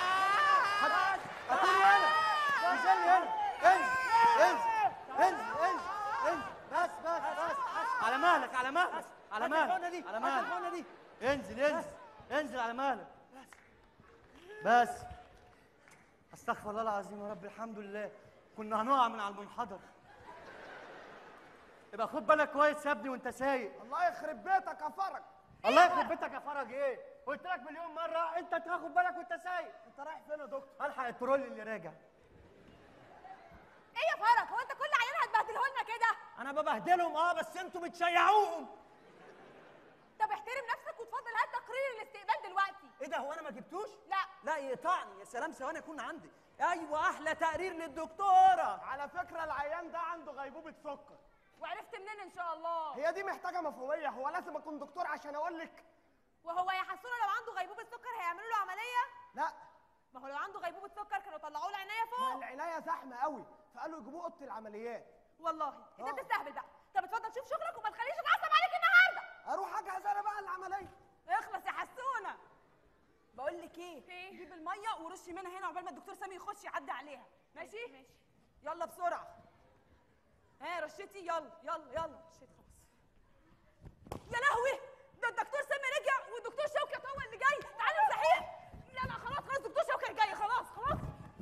حط لي هنا انزل لي هنا انزل انزل انزل انزل بس بس بس على مهلك على مهلك على هات مهلك الحقنة دي على هات مهلك الحقنة دي انزل انزل انزل على مهلك بس استغفر الله العظيم يا رب الحمد لله كنا هنقع من على المنحدر يبقى خد بالك كويس يا ابني وانت سايق الله يخرب بيتك يا فرج الله يخرب بيتك يا فرج ايه قلت لك مليون مره انت تاخد بالك وانت سايق انت رايح فين يا دكتور الحق الترول اللي راجع ايه يا فرج هو انت كل عيال هتبهدله لنا كده انا ببهدلهم اه بس انتوا بتشيعوهم طب احترم نفسك وتفضل هات تقرير الاستقبال دلوقتي ايه ده هو انا ما جبتوش لا لا يقطعني يا سلام ثواني يكون عندي ايوه احلى تقرير للدكتوره على فكره العيان ده عنده غيبوبه سكر وعرفت منين ان شاء الله هي دي محتاجه مفهوميه هو لازم اكون دكتور عشان اقول لك وهو يا حسونه لو عنده غيبوبه سكر هيعملوا له عمليه لا ما هو لو عنده غيبوبه سكر كانوا طلعوا له عنايه ما فوق العنايه زحمه قوي فقالوا يجيبوه اوضه العمليات والله انت آه. بتستهبل بقى طب اتفضل شوف شغلك وما تخليش اتعصب عليك النهارده اروح اجهز انا بقى العمليه اخلص يا حسونه بقول لك ايه جيب الميه ورشي منها هنا عقبال ما الدكتور سامي يخش يعدي عليها ماشي ماشي يلا بسرعه ها رشيتي يلا يلا يلا رشيت خلاص يا لهوي ده الدكتور سامي رجع والدكتور شوكت هو اللي جاي تعالوا صحيح لا لا خلاص خلاص الدكتور شوكت جاي خلاص خلاص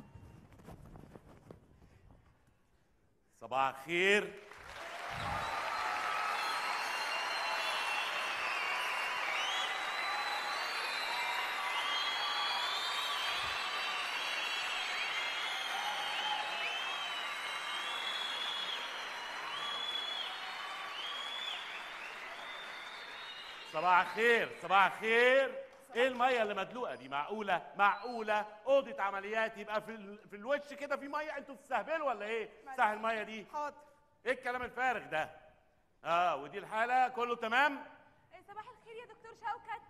صباح الخير صباح الخير صباح الخير ايه الميه اللي مدلوقه دي معقوله معقوله اوضه عمليات يبقى في ال... في الوش كده في ميه انتوا بتستهبلوا ولا ايه سهل الميه دي حاضر ايه الكلام الفارغ ده اه ودي الحاله كله تمام صباح الخير يا دكتور شوكت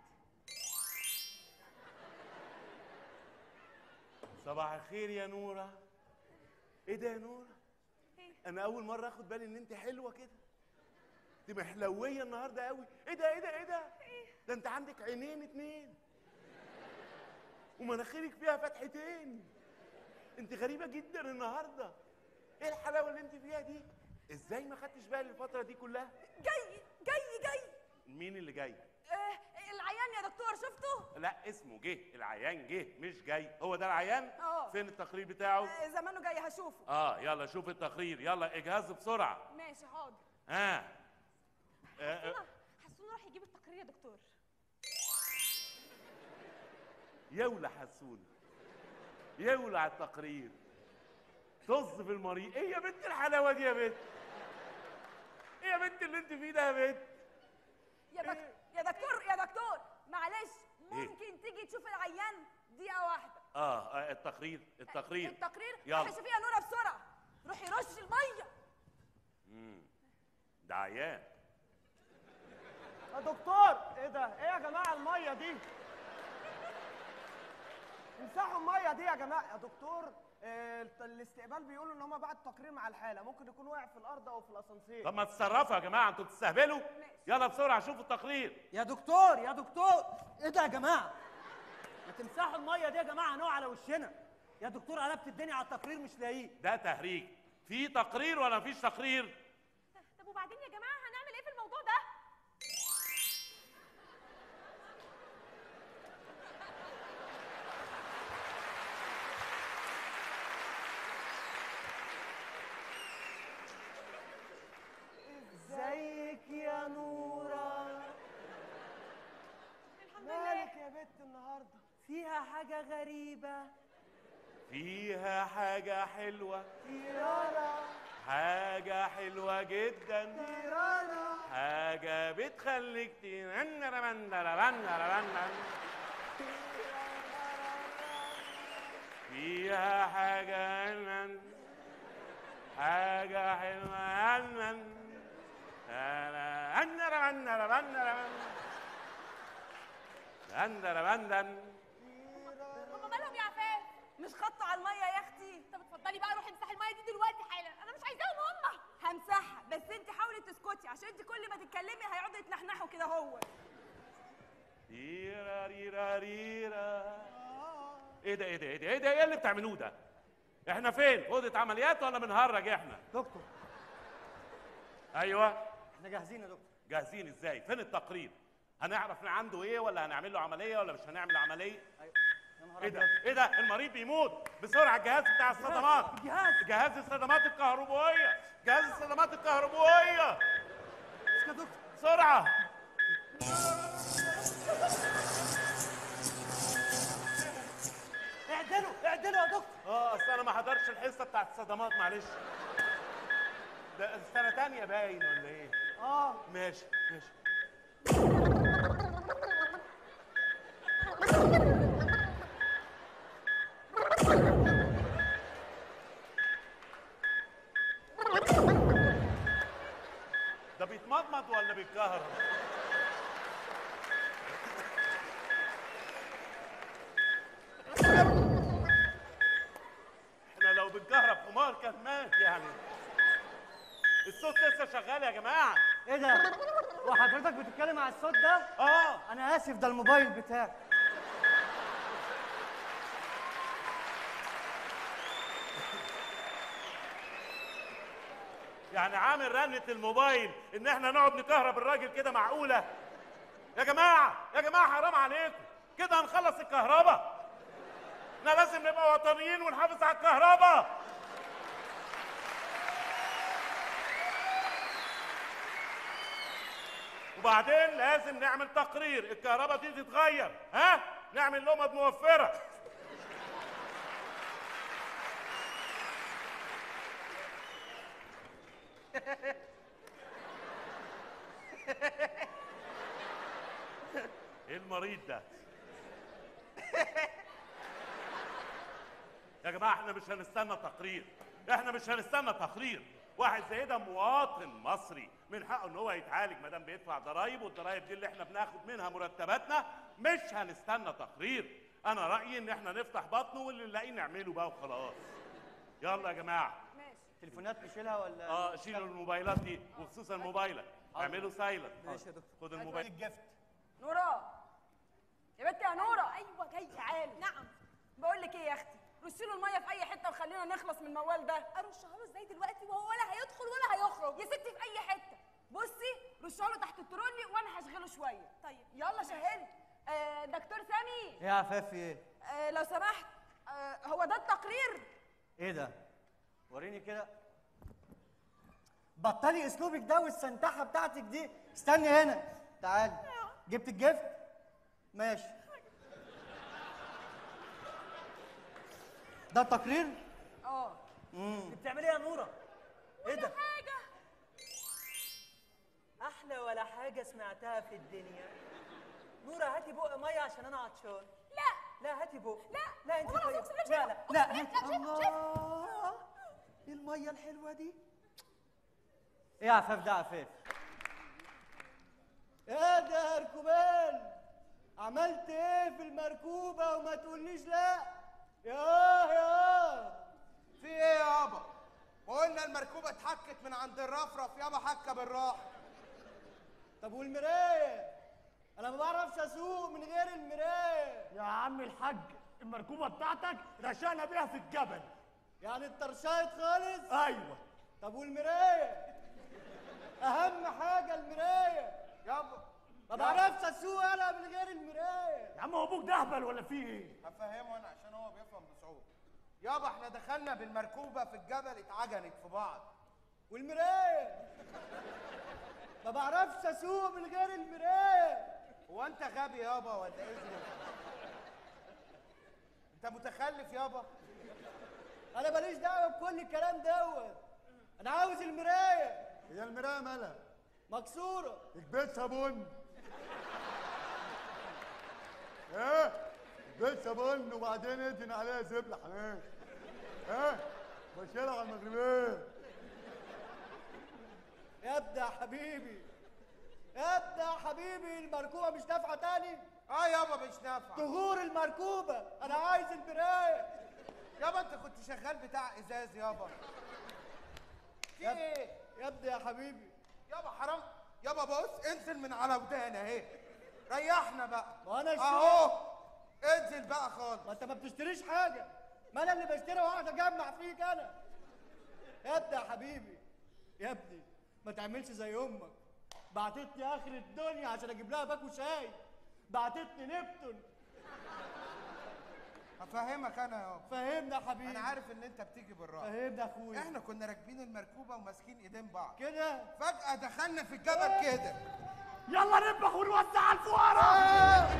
صباح الخير يا نوره ايه ده يا نوره إيه؟ انا اول مره اخد بالي ان انت حلوه كده انت محلويه النهارده قوي ايه ده ايه ده ايه ده ده انت عندك عينين اتنين ومناخيرك فيها فتحتين انت غريبه جدا النهارده ايه الحلاوه اللي انت فيها دي ازاي ما خدتش بالي الفتره دي كلها جاي جاي جاي مين اللي جاي آه العيان يا دكتور شفته لا اسمه جه العيان جه مش جاي هو ده العيان اه. فين التقرير بتاعه آه زمانه جاي هشوفه اه يلا شوف التقرير يلا اجهزه بسرعه ماشي حاضر ها آه. آه. حسونه حسونه راح يجيب التقرير يا دكتور يولع حسون يولع التقرير طز في المريض ايه يا بنت الحلاوه دي يا بنت ايه يا بنت اللي انت فيه ده يا بنت يا دك... يا دكتور يا دكتور معلش ممكن تيجي تشوف العيان دقيقة واحدة اه, آه التقرير التقرير التقرير يلا. روحي شوفيها نورة بسرعة روحي رش المية مم. ده عيان يا دكتور ايه ده ايه يا جماعه الميه دي امسحوا الميه دي يا جماعه يا دكتور آه، الاستقبال بيقولوا ان هم بعد تقرير مع الحاله ممكن يكون واقع في الارض او في الاسانسير طب ما تتصرفوا يا جماعه انتوا بتستهبلوا يلا بسرعه شوفوا التقرير يا دكتور يا دكتور ايه ده يا جماعه ما تمسحوا الميه دي يا جماعه هنقع على وشنا يا دكتور قلبت الدنيا على التقرير مش لاقيه ده تهريج في تقرير ولا مفيش تقرير طب وبعدين يا جماعة هنعمل ايه في الموضوع ده؟ ازيك يا نوره الحمد مالك يا بنت النهارده فيها حاجه غريبه فيها حاجه حلوه تيرانا حاجه حلوه جدا تيرانا حاجه بتخليك تنرمندرمندرمندرمندر فيها حاجه حاجه حلوه هما مالهم يا عفاف؟ مش خطوا على المية يا اختي طب اتفضلي بقى روحي امسحي المية دي دلوقتي حالا انا مش عايزاهم هما همسحها بس انت حاولي تسكتي عشان انت كل ما تتكلمي هيقعدوا يتنحنحوا كده هو ريرا ريرا ريرا ايه ده ايه ده ايه ده ايه ده ايه اللي بتعملوه ده احنا فين اوضه عمليات ولا بنهرج احنا دكتور ايوه احنا جاهزين يا دكتور جاهزين ازاي فين التقرير هنعرف عنده ايه ولا هنعمل له عمليه ولا مش هنعمل عمليه ايه ده ايه ده المريض بيموت بسرعه الجهاز بتاع الصدمات جهاز جهاز الصدمات الكهربائيه جهاز الصدمات الكهربائيه يا دكتور بسرعه اعدلوا اعدلوا يا دكتور اه اصل انا ما حضرتش الحصه بتاعت الصدمات معلش ده سنه تانية باين ولا ايه اه ماشي ماشي ده بيتمضمض ولا بيتكهرب احنا لو بنكهرب حمار كان مات يعني الصوت لسه شغال يا جماعه ايه ده؟ وحضرتك بتتكلم على الصوت ده؟ اه انا اسف ده الموبايل بتاعي يعني عامل رنة الموبايل ان احنا نقعد نكهرب الراجل كده معقولة يا جماعة يا جماعة حرام عليكم كده هنخلص الكهرباء احنا لازم نبقى وطنيين ونحافظ على الكهرباء وبعدين لازم نعمل تقرير الكهرباء دي تتغير ها نعمل لمض موفرة ايه المريض ده يا جماعه احنا مش هنستنى تقرير احنا مش هنستنى تقرير واحد زي ده مواطن مصري من حقه ان هو يتعالج ما دام بيدفع ضرايب والضرايب دي اللي احنا بناخد منها مرتباتنا مش هنستنى تقرير انا رايي ان احنا نفتح بطنه واللي نلاقيه نعمله بقى وخلاص يلا يا جماعه تليفونات نشيلها ولا اه شيلوا الموبايلات دي وخصوصا موبايلك اعملوا سايلنت ماشي يا دكتور خد الموبايل الجفت نورا يا بنتي يا نورا ايوه جاي تعالي نعم بقول لك ايه يا اختي رشي له الميه في اي حته وخلينا نخلص من الموال ده ارشها له ازاي دلوقتي وهو ولا هيدخل ولا هيخرج يا ستي في اي حته بصي رشها له تحت الترولي وانا هشغله شويه طيب يلا شهلي آه دكتور سامي ايه يا عفاف ايه؟ آه لو سمحت آه هو ده التقرير ايه ده؟ وريني كده بطلي اسلوبك ده والسنتحه بتاعتك دي استني هنا تعالي جبت الجفت ماشي ده التقرير اه امم بتعملي ايه يا نوره ايه ده حاجه احلى ولا حاجه سمعتها في الدنيا نوره هاتي بق ميه عشان انا عطشان لا لا هاتي بق لا لا انت والله طيب العظيم سمعت لا لا كده. لا لا، هاتي لا، شوف، شوف. الله ايه الميه الحلوه دي ايه يا عفاف ده عفاف ايه ده يا ركوبان عملت ايه في المركوبه وما تقوليش لا ياه ياه في ايه يابا وقلنا المركوبه اتحكت من عند الرفرف يابا حكه بالراحه طب والمرايه انا ما بعرفش اسوق من غير المرايه يا عم الحاج المركوبه بتاعتك رشقنا بيها في الجبل يعني الترشايت خالص ايوه طب والمرايه اهم حاجه المرايه يابا ما بعرفش اسوق انا من غير المرايه يا عم هو ابوك ده اهبل ولا فيه ايه هفهمه انا عشان هو بيفهم بصعوبه يابا احنا دخلنا بالمركوبه في الجبل اتعجنت في بعض والمرايه ما بعرفش اسوق من غير المرايه هو انت غبي يابا ولا ايه ظروفك؟ انت متخلف يابا انا ماليش دعوه بكل الكلام دوت انا عاوز المرايه هي المرايه مالها مكسوره اكبسها بن ايه اكبسها بن وبعدين ادهن عليها زبله حنان ايه بشيلها على المغربيه يا ابني يا حبيبي يا ابني يا حبيبي المركوبه مش نافعه تاني اه يابا مش نافعه تغور المركوبه انا عايز المرايه يابا انت كنت شغال بتاع ازاز يابا في يا اب- ايه يا ابني يا حبيبي يابا حرام يابا بص انزل من على ودان اهي ريحنا بقى ما انا اهو انزل بقى خالص ما انت ما بتشتريش حاجه ما انا اللي بشتري واقعد اجمع فيك انا يا ابني يا حبيبي يا ابني ما تعملش زي امك بعتتني اخر الدنيا عشان اجيب لها باكو شاي بعتتني نبتون هفهمك انا يابا فهمنا يا حبيبي انا عارف ان انت بتيجي بالراحه فهمنا يا اخويا احنا كنا راكبين المركوبه وماسكين ايدين بعض كده فجاه دخلنا في الجبل كده يلا نذبح ونوزع على الفقراء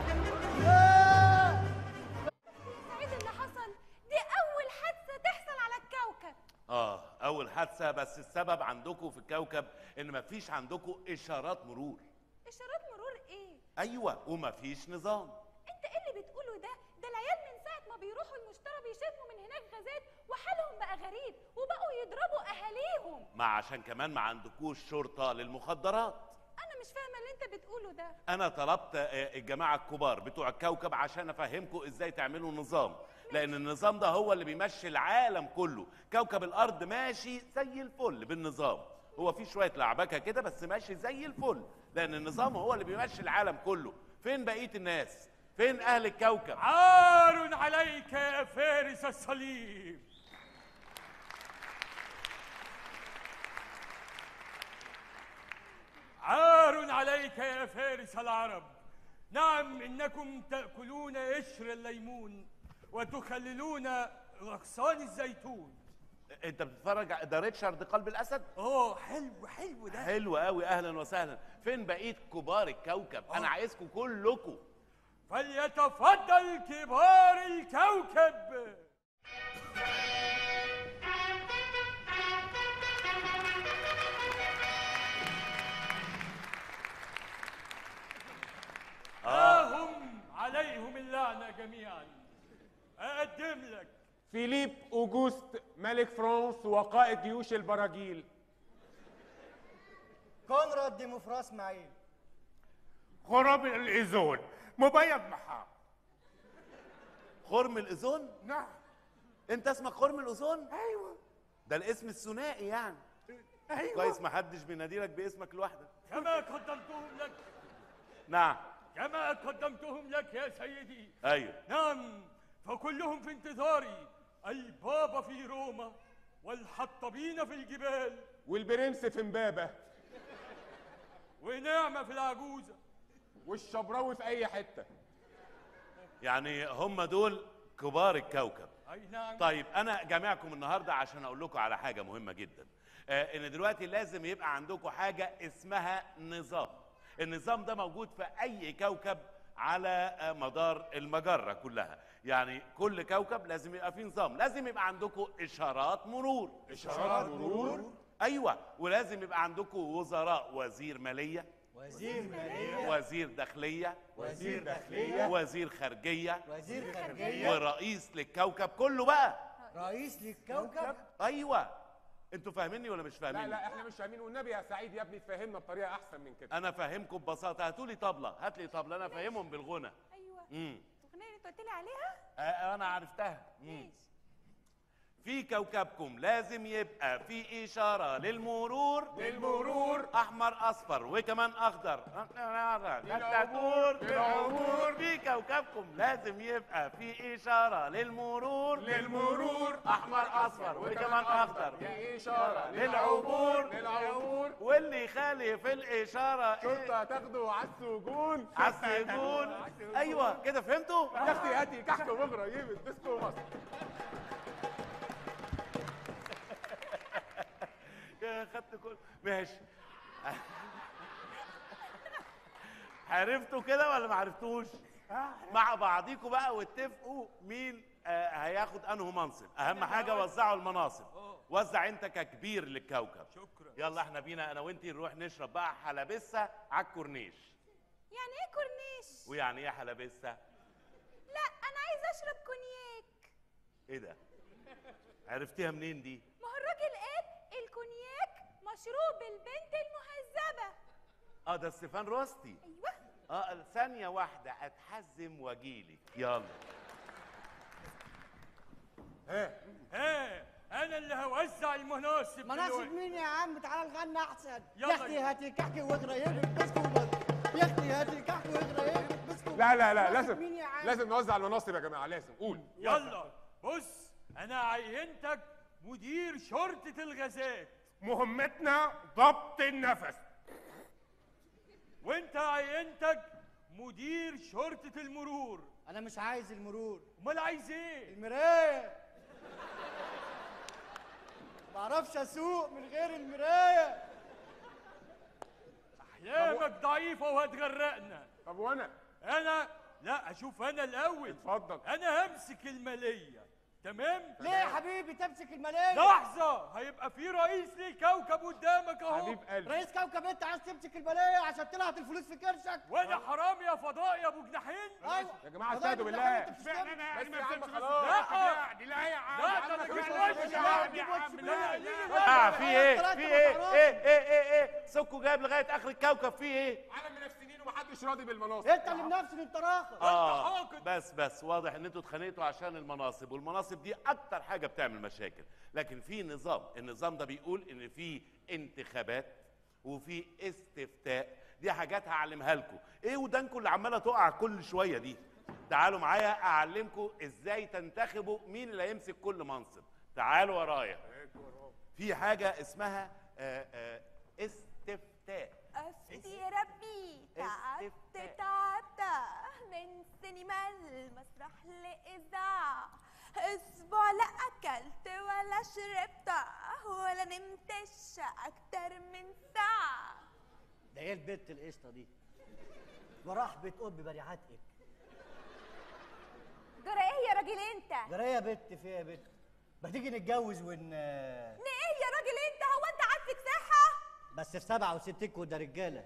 سعيد اللي حصل دي اول حادثه تحصل على الكوكب اه اول حادثه بس السبب عندكم في الكوكب ان مفيش عندكم اشارات مرور اشارات مرور ايه ايوه ومفيش نظام انت ايه اللي بتقوله ده ده العيال من ساعه ما بيروحوا المشترى بيشموا من هناك غازات وحالهم بقى غريب وبقوا يضربوا اهاليهم ما عشان كمان ما عندكوش شرطه للمخدرات انا مش فاهمه اللي انت بتقوله ده انا طلبت آه، الجماعه الكبار بتوع الكوكب عشان افهمكم ازاي تعملوا نظام لان النظام ده هو اللي بيمشي العالم كله كوكب الارض ماشي زي الفل بالنظام هو في شويه لعبكه كده بس ماشي زي الفل لان النظام هو اللي بيمشي العالم كله فين بقيه الناس فين اهل الكوكب عار عليك يا فارس الصليب عار عليك يا فارس العرب نعم انكم تاكلون قشر الليمون وتخللون غصان الزيتون انت بتتفرج ع- ده ريتشارد قلب الاسد اه حلو حلو ده حلو قوي اهلا وسهلا فين بقيه كبار الكوكب انا عايزكم كلكم فليتفضل كبار الكوكب ها هم عليهم اللعنة جميعا أقدم لك فيليب اوجوست ملك فرنسا وقائد جيوش البراجيل كونراد ديموفراس معين خراب الايزون مبيض محار خرم الاذون نعم انت اسمك خرم الاذون ايوه ده الاسم الثنائي يعني ايوه كويس ما حدش بيناديلك باسمك لوحدك كما قدمتهم لك نعم كما قدمتهم لك يا سيدي ايوه نعم فكلهم في انتظاري البابا في روما والحطبين في الجبال والبرنس في امبابه ونعمة في العجوزة والشبراوي في اي حته يعني هم دول كبار الكوكب أي نعم طيب انا جامعكم النهارده عشان اقول لكم على حاجه مهمه جدا آه ان دلوقتي لازم يبقى عندكم حاجه اسمها نظام النظام ده موجود في اي كوكب على آه، مدار المجره كلها يعني كل كوكب لازم يبقى فيه نظام لازم يبقى عندكم اشارات مرور اشارات مرور ايوه ولازم يبقى عندكم وزراء وزير ماليه وزير مالية وزير داخليه وزير داخلية وزير خارجيه وزير خارجية ورئيس للكوكب كله بقى رئيس للكوكب ايوه انتوا فاهميني ولا مش لا فاهمين لا احنا مش فاهمين والنبي يا سعيد يا ابني تفهمنا بطريقه احسن من كده انا فاهمكم ببساطه هاتوا لي طبله هات لي طبله انا فاهمهم بالغنى ايوه امم الاغنيه اللي انت قلت لي عليها آه انا عرفتها مم. في كوكبكم لازم يبقى في اشاره للمرور للمرور احمر اصفر وكمان اخضر للعبور للعبور في كوكبكم لازم يبقى في اشاره للمرور للمرور احمر اصفر وكمان اخضر في اشاره للعبور للعبور واللي يخالف الاشاره إيه؟ شرطه تاخده على السجون عالسجون ايوه كده فهمتوا يا اختي هاتي كحك وغرة يجيب الديسكو مصر يا خدت كل ماشي عرفتوا كده ولا ما عرفتوش مع بعضيكوا بقى واتفقوا مين آه هياخد انه منصب اهم حاجه وزعوا المناصب وزع انت ككبير للكوكب شكرا يلا احنا بينا انا وانتي نروح نشرب بقى حلبسه على الكورنيش يعني ايه كورنيش ويعني ايه حلبسه لا انا عايزه اشرب كونياك ايه ده عرفتيها منين دي ما هو الراجل قال الكونياك مشروب البنت المهذبه اه ده ستيفان روستي ايوه اه ثانيه واحده اتحزم واجيلك يلا ها ها انا اللي هوزع المناصب مناصب دلوقتي. مين يا عم تعال نغني احسن يلا يا اختي هاتي كحكي واغرى يهرب بسكو بس يا اختي هاتي كحكي واغرى يهرب بسكو لا لا لا مناصب لازم مين يا عم لازم نوزع المناصب يا جماعه لازم قول يلا بص انا عينتك مدير شرطة الغازات مهمتنا ضبط النفس وانت عينتك مدير شرطة المرور انا مش عايز المرور امال عايز ايه المرايه بعرفش اسوق من غير المرايه احلامك ضعيفة وهتغرقنا طب وانا انا لا اشوف انا الاول اتفضل انا همسك المالية تمام ليه يا حبيبي تمسك الملاية لحظة هيبقى في رئيس للكوكب قدامك اهو حبيب قلبي رئيس كوكب انت عايز تمسك الملاية عشان تلعب الفلوس في كرشك وانا حرام يا فضاء يا ابو جناحين ايوه يا جماعه فضايح استهدوا بالله، بالله انت بتشتغل. بس يا عم خلاص لا لا يا عم لا ده انا كنت وش يا عم يا عم لا اه في ايه في ايه ايه ايه ايه ايه سكو جايب لغايه اخر الكوكب في ايه عالم منافسين ومحدش راضي بالمناصب انت اللي منافسن انت راخر اه بس بس واضح ان انتوا اتخانقتوا عشان المناصب والمناصب دي اكتر حاجه بتعمل مشاكل لكن في نظام النظام ده بيقول ان في انتخابات وفي استفتاء دي حاجات هعلمها لكم ايه ودانكم اللي عماله تقع كل شويه دي تعالوا معايا اعلمكم ازاي تنتخبوا مين اللي هيمسك كل منصب تعالوا ورايا في حاجه اسمها آه، آه، استفتاء أفتي يا ربي تعبت استفتاء. تعبت من سينما المسرح لإذاعة أسبوع لا أكلت ولا شربت ولا نمتش أكتر من ساعة ده ايه البت القشطه دي ورحبة ام بريعتك جرى إيه يا راجل أنت؟ جرى ايه يا بت في إيه يا بت ما تيجي نتجوز ون إيه يا راجل أنت هو أنت عندك صحة؟ بس في سبعة وستين وده رجالة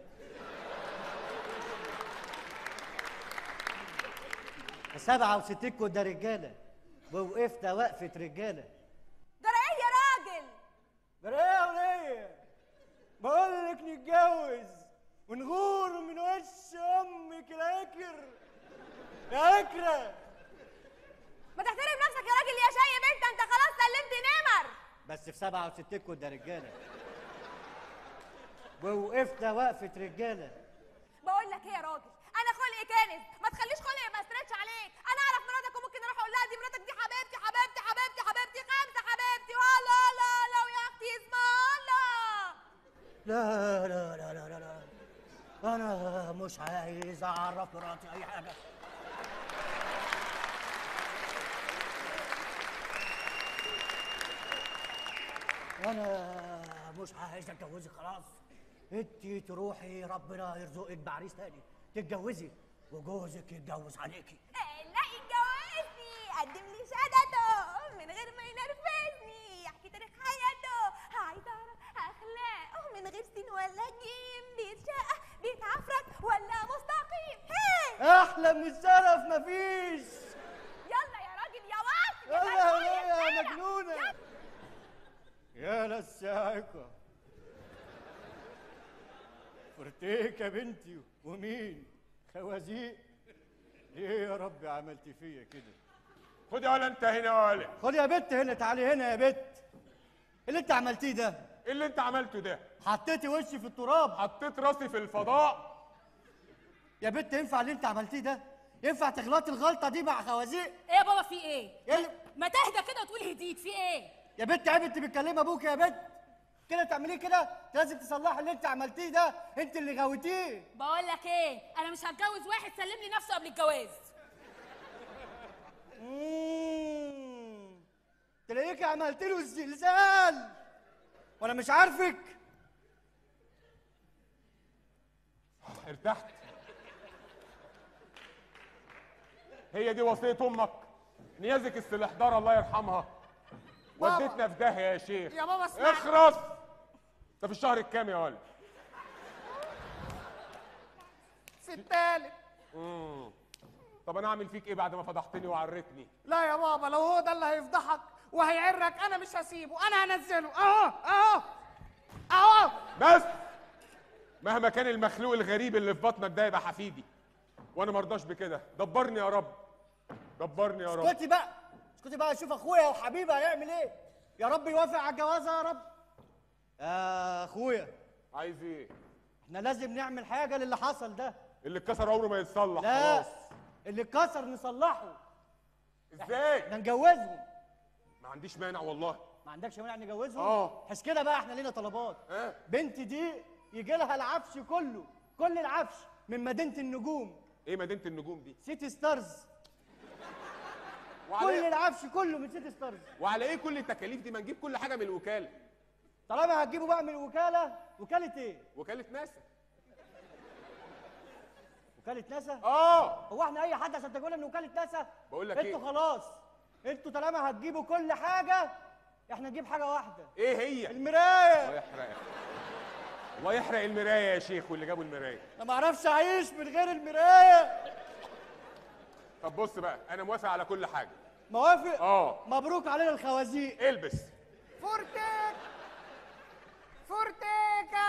في سبعة وستين وده رجالة ووقفت وقفة رجالة جرى إيه يا راجل؟ جرى ايه يا ولية بقول لك نتجوز ونغور من وش امك العكر يا عكرة ما تحترم نفسك يا راجل يا شايب أنت أنت خلاص سلمت نمر بس في سبعة وستين وده رجالة ووقفت وقفة رجالة بقول لك ايه يا راجل انا خلقي كانت ما تخليش خلقي ما يسترتش عليك انا اعرف مراتك وممكن اروح اقول لها دي مراتك دي حبيبتي حبيبتي حبيبتي حبيبتي خمسه حبيبتي ولا لا لا ويا اختي اسم الله لا لا لا لا لا لا انا مش عايز اعرف مراتي اي حاجه انا مش عايز اتجوزك خلاص انت تروحي ربنا يرزقك بعريس تاني تتجوزي وجوزك يتجوز عليكي لا يتجوزني قدم لي شهادته من غير ما ينرفزني يحكي تاريخ حياته عايز اعرف اخلاقه من غير سين ولا جيم بيتشقى بيتعفرت ولا مستقيم هي احلى من الشرف مفيش يلا يا راجل يا واصل يلا يا ولية يا مجنونه يا للساعقة فرتيك يا بنتي ومين خوازيق ليه يا رب عملت فيا كده خد يا ولا انت هنا يا ولا خد يا بت هنا تعالي هنا يا بت اللي انت عملتيه ده ايه اللي انت عملته ده حطيتي وشي في التراب حطيت راسي في الفضاء يا بت ينفع اللي انت عملتيه ده ينفع تغلطي الغلطه دي مع خوازيق ايه يا بابا في ايه؟ يا, ما تهدى كده وتقول هديت في ايه؟ يا بت عيب انت بتكلمي ابوك يا بت كده تعملي كده لازم تصلحي اللي انت عملتيه ده انت اللي غويتيه بقول لك ايه؟ انا مش هتجوز واحد سلم لي نفسه قبل الجواز مم. تلاقيك عملت له الزلزال وانا مش عارفك ارتحت هي دي وصية امك نيازك السلحدار الله يرحمها بابا. وديتنا في داهية يا شيخ يا بابا اسمعني. اخرس ده في الشهر الكام يا ولد في التالت مم. طب انا اعمل فيك ايه بعد ما فضحتني وعرتني لا يا بابا لو هو ده اللي هيفضحك وهيعرك انا مش هسيبه انا هنزله اهو اهو اهو بس مهما كان المخلوق الغريب اللي في بطنك ده يبقى حفيدي وانا مرضاش بكده دبرني يا رب دبرني يا رب اسكتي بقى اسكتي بقى اشوف اخويا وحبيبي هيعمل ايه يا رب يوافق على الجوازه يا رب يا اخويا عايز ايه احنا لازم نعمل حاجه للي حصل ده اللي اتكسر عمره ما يتصلح لا خلاص اللي اتكسر نصلحه ازاي احنا نجوزهم ما عنديش مانع والله ما عندكش مانع نجوزهم اه. حس كده بقى احنا لينا طلبات اه. بنت دي يجي لها العفش كله كل العفش من مدينه النجوم ايه مدينه النجوم دي سيتي ستارز كل وعلى العفش كله من سيتي ستارز وعلى ايه كل التكاليف دي ما نجيب كل حاجه من الوكاله طالما هتجيبوا بقى من الوكاله وكاله ايه وكاله ناسا وكاله ناسا اه هو احنا اي حد عشان تقول من وكاله ناسا بقول لك انتوا ايه خلاص انتوا طالما هتجيبوا كل حاجه احنا نجيب حاجه واحده ايه هي المرايه الله يحرق الله يحرق المرايه يا شيخ واللي جابوا المرايه انا ما اعرفش اعيش من غير المرايه طب بص بقى انا موافق على كل حاجه موافق اه مبروك علينا الخوازيق البس فورتك فورتيكا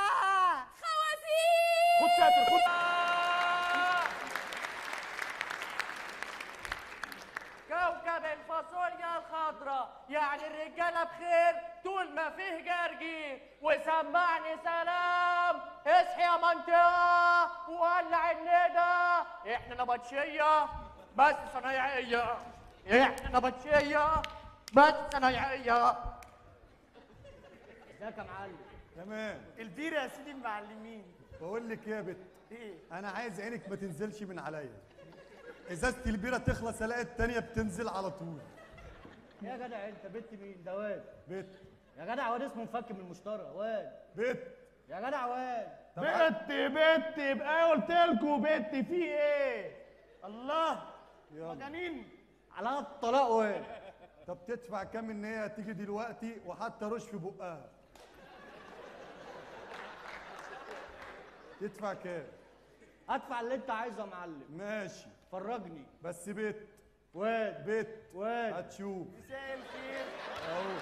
خوازيق خد ساتر خد كوكب الفاصوليا الخضراء يعني الرجاله بخير طول ما فيه جرجير وسمعني سلام اصحي يا منطقه وولع الندى احنا نبطشيه بس صنايعيه احنا نبطشيه بس صنايعيه ازيك يا معلم تمام البيره يا سيدي المعلمين بقول لك ايه يا بت ايه انا عايز عينك ما تنزلش من عليا ازازه البيره تخلص الاقي التانيه بتنزل على طول يا جدع انت بنت مين ده واد بت يا جدع واد اسمه مفك من المشترى واد بت يا جدع واد بت بت يبقى قلت لكم بت في ايه الله مجانين على الطلاق واد طب تدفع كام ان هي هتيجي دلوقتي وحتى رش في بقها تدفع كام ادفع اللي انت عايزه يا معلم ماشي فرجني بس بت واد بت واد هتشوف مساء الخير اهو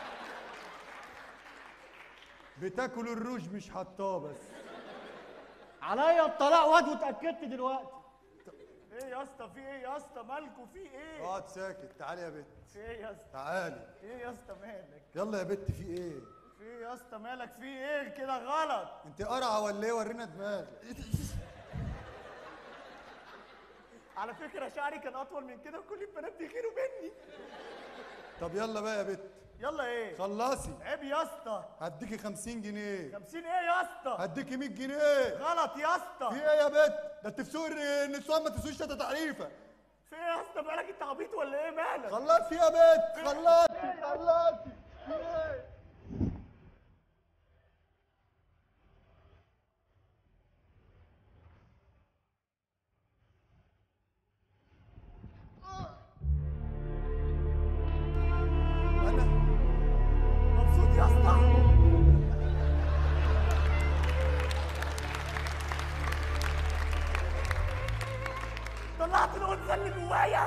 بتاكل الروج مش حطاه بس عليا الطلاق واد واتاكدت دلوقتي ايه يا اسطى في ايه يا اسطى مالكوا في ايه اقعد ساكت تعالي يا بت في ايه يا اسطى تعالي ايه يا اسطى مالك يلا يا بت في ايه في ايه يا اسطى مالك في ايه كده غلط انت قرعه ولا ايه ورينا دماغك على فكره شعري كان اطول من كده وكل البنات بيغيروا مني طب يلا بقى يا بت يلا ايه خلصي عيب يا اسطى هديكي 50 جنيه 50 ايه يا اسطى هديكي 100 جنيه غلط يا اسطى في ايه يا بت ده انت في سوق النسوان ما تسويش تلاته تعريفه في ايه يا اسطى مالك انت عبيط ولا ايه مالك خلصي يا بت خلصي خلصي في ايه انا مبسوط يا اسطى طلعت الانثى اللي جوايا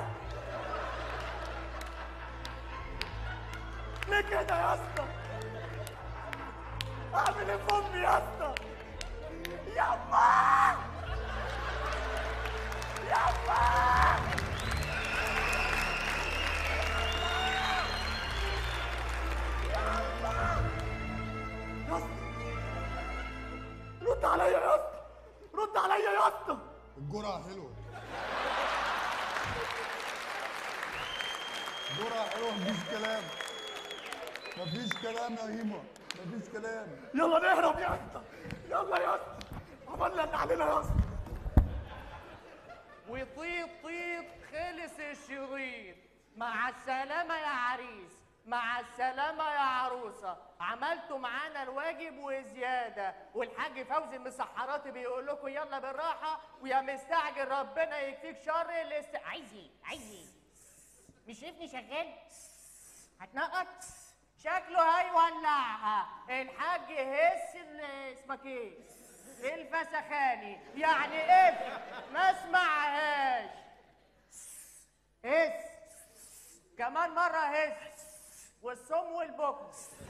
ليه كده يا اسطى اعمل ايه في امي يا اسطى يما يما يا اسطى رد عليا يا اسطى رد عليا يا اسطى الجرعه حلوه الجرعه حلوه مفيش كلام مفيش كلام يا هيما مفيش كلام يلا نهرب يا اسطى يلا يا اسطى عملنا اللي علينا يا اسطى وطيط طيط خلص الشريط مع السلامة يا عريس مع السلامة يا عروسة عملتوا معانا الواجب وزيادة والحاج فوزي المسحراتي بيقول لكم يلا بالراحة ويا مستعجل ربنا يكفيك شر الاست عايز ايه؟ عايز ايه؟ مش شايفني شغال؟ هتنقط؟ شكله هيولعها الحاج هس ال- اسمك ايه؟ الفسخاني يعني اف ما اسمعهاش هس كمان مرة هس والصم والبكم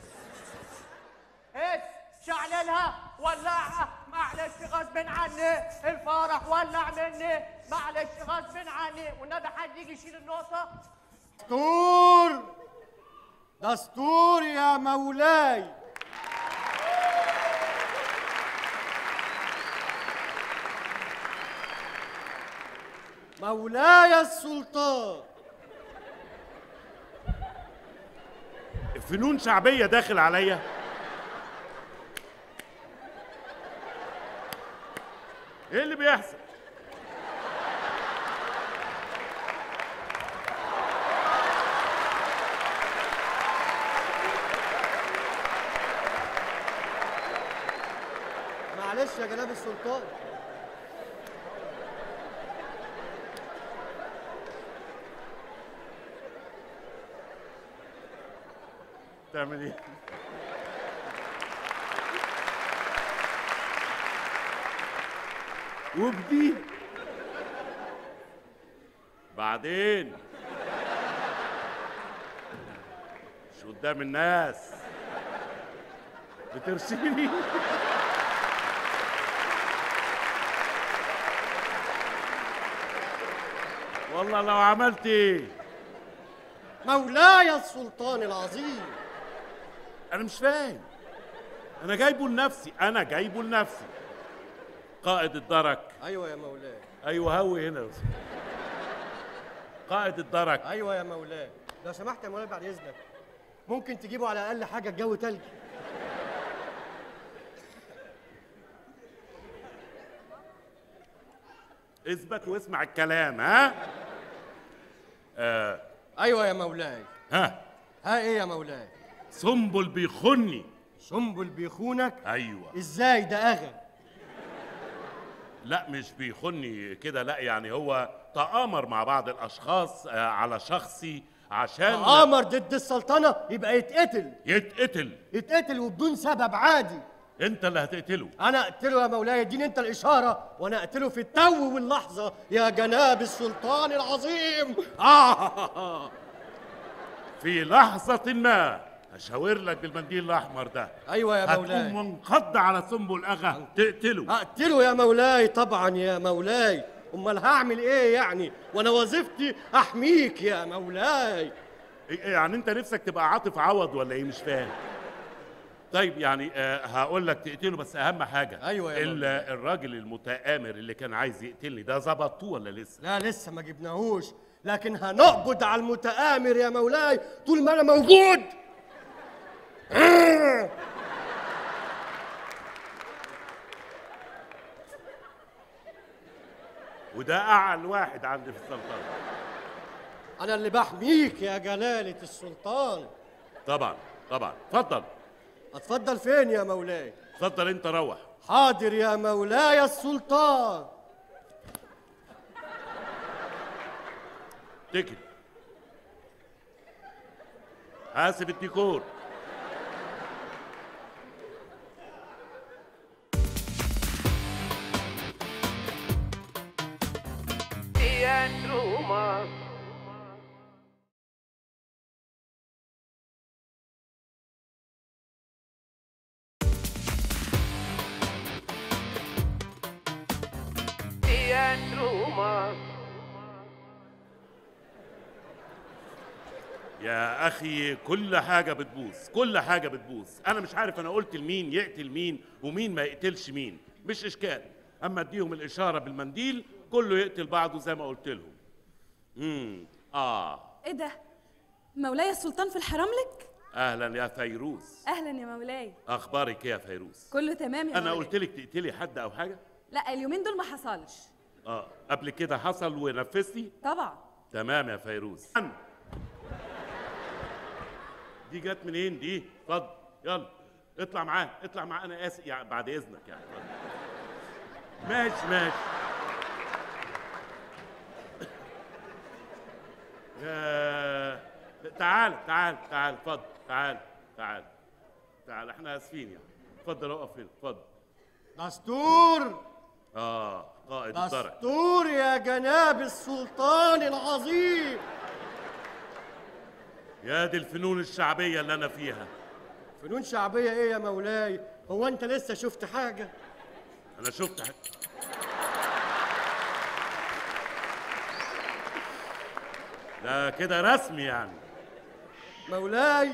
هس شعللها ولعها معلش غصب عني الفرح ولع مني معلش غصب عني والنبي حد يجي يشيل النقطة دستور دستور يا مولاي مولاي السلطان فنون شعبية داخل عليا ايه اللي بيحصل خش يا جناب السلطان تعمل ايه؟ وجديد بعدين مش قدام الناس بترسيني والله لو عملت ايه مولاي السلطان العظيم انا مش فاهم انا جايبه لنفسي انا جايبه لنفسي قائد الدرك ايوه يا مولاي ايوه هوي هنا قائد الدرك ايوه يا مولاي لو سمحت يا مولاي بعد اذنك ممكن تجيبوا على الاقل حاجه الجو تلج اثبت واسمع الكلام ها آه. ايوه يا مولاي ها ها ايه يا مولاي سنبل بيخني سنبل بيخونك ايوه ازاي ده اغا لا مش بيخني كده لا يعني هو تآمر مع بعض الاشخاص آه، على شخصي عشان تآمر ضد السلطنه يبقى يتقتل يتقتل يتقتل وبدون سبب عادي انت اللي هتقتله انا اقتله يا مولاي اديني انت الاشاره وانا اقتله في التو واللحظه يا جناب السلطان العظيم آه في لحظة ما هشاور لك بالمنديل الأحمر ده ايوه يا مولاي هتقوم منقض على سنبل أغا تقتله اقتله يا مولاي طبعا يا مولاي امال هعمل ايه يعني وانا وظيفتي احميك يا مولاي إيه- يعني أنت نفسك تبقى عاطف عوض ولا إيه مش فاهم طيب يعني آه هقول لك تقتله بس أهم حاجة أيوة يا ال- الراجل المتآمر اللي كان عايز يقتلني ده ظبطوه ولا لسه؟ لا لسه ما جبناهوش لكن هنقبض على المتآمر يا مولاي طول ما انا موجود وده أعلى واحد عندي في السلطنة انا اللي بحميك يا جلالة السلطان طبعا طبعا اتفضل اتفضل فين يا مولاي اتفضل أنت روح حاضر يا مولاي السلطان تكت حاسب الديكور Roma. Roma. يا اخي كل حاجه بتبوظ كل حاجه بتبوظ انا مش عارف انا قلت لمين يقتل مين ومين ما يقتلش مين مش اشكال اما اديهم الاشاره بالمنديل كله يقتل بعضه زي ما قلت لهم امم اه ايه ده مولاي السلطان في الحرام لك اهلا يا فيروز اهلا يا مولاي اخبارك ايه يا فيروز كله تمام يا انا مولاي. قلت لك تقتلي حد او حاجه لا اليومين دول ما حصلش اه قبل كده حصل ونفذتي طبعا تمام يا فيروز دي جت منين دي اتفضل يلا اطلع معاه اطلع معاه انا اسف يعني بعد اذنك يعني اتفضل. ماشي ماشي يا تعال تعال تعال اتفضل تعال تعال تعال احنا اسفين يعني اتفضل اقف هنا اتفضل دستور اه قائد الدرك دستور يا جناب السلطان العظيم يا دي الفنون الشعبيه اللي انا فيها فنون شعبية ايه يا مولاي هو انت لسه شفت حاجة انا شفت حاجة. ده كده رسمي يعني مولاي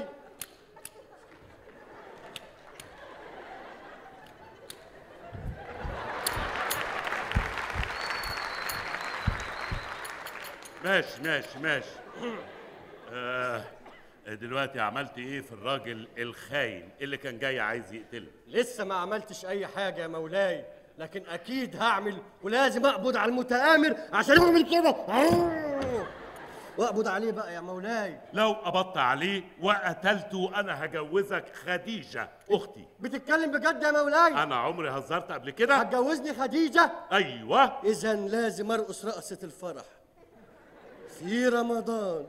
ماشي ماشي ماشي آه دلوقتي عملت ايه في الراجل الخاين اللي كان جاي عايز يقتلني لسه ما عملتش اي حاجة يا مولاي لكن اكيد هعمل ولازم اقبض على المتآمر عشان اعمل كده واقبض عليه بقى يا مولاي لو قبضت عليه وقتلته انا هجوزك خديجه اختي بتتكلم بجد يا مولاي انا عمري هزرت قبل كده هتجوزني خديجه ايوه اذا لازم ارقص رقصه الفرح في رمضان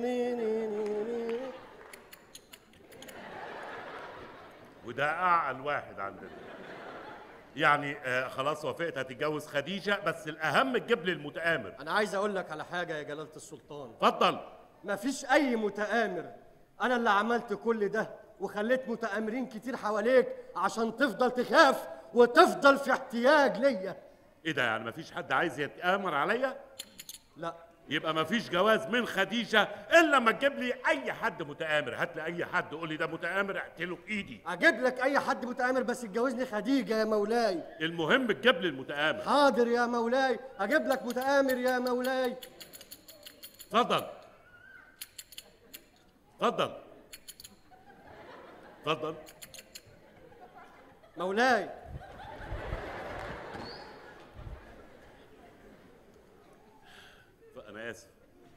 وده اعقل واحد عندنا يعني آه خلاص وافقت هتتجوز خديجه بس الاهم تجيب لي المتآمر انا عايز اقول لك على حاجه يا جلاله السلطان اتفضل مفيش اي متآمر انا اللي عملت كل ده وخليت متآمرين كتير حواليك عشان تفضل تخاف وتفضل في احتياج ليا ايه ده يعني مفيش حد عايز يتآمر عليا لا يبقى مفيش جواز من خديجه الا لما تجيب لي اي حد متآمر هات لي اي حد قول لي ده متآمر اقتله بايدي اجيب لك اي حد متآمر بس تجوزني خديجه يا مولاي المهم تجيب لي المتآمر حاضر يا مولاي اجيب لك متآمر يا مولاي اتفضل اتفضل اتفضل مولاي انا اسف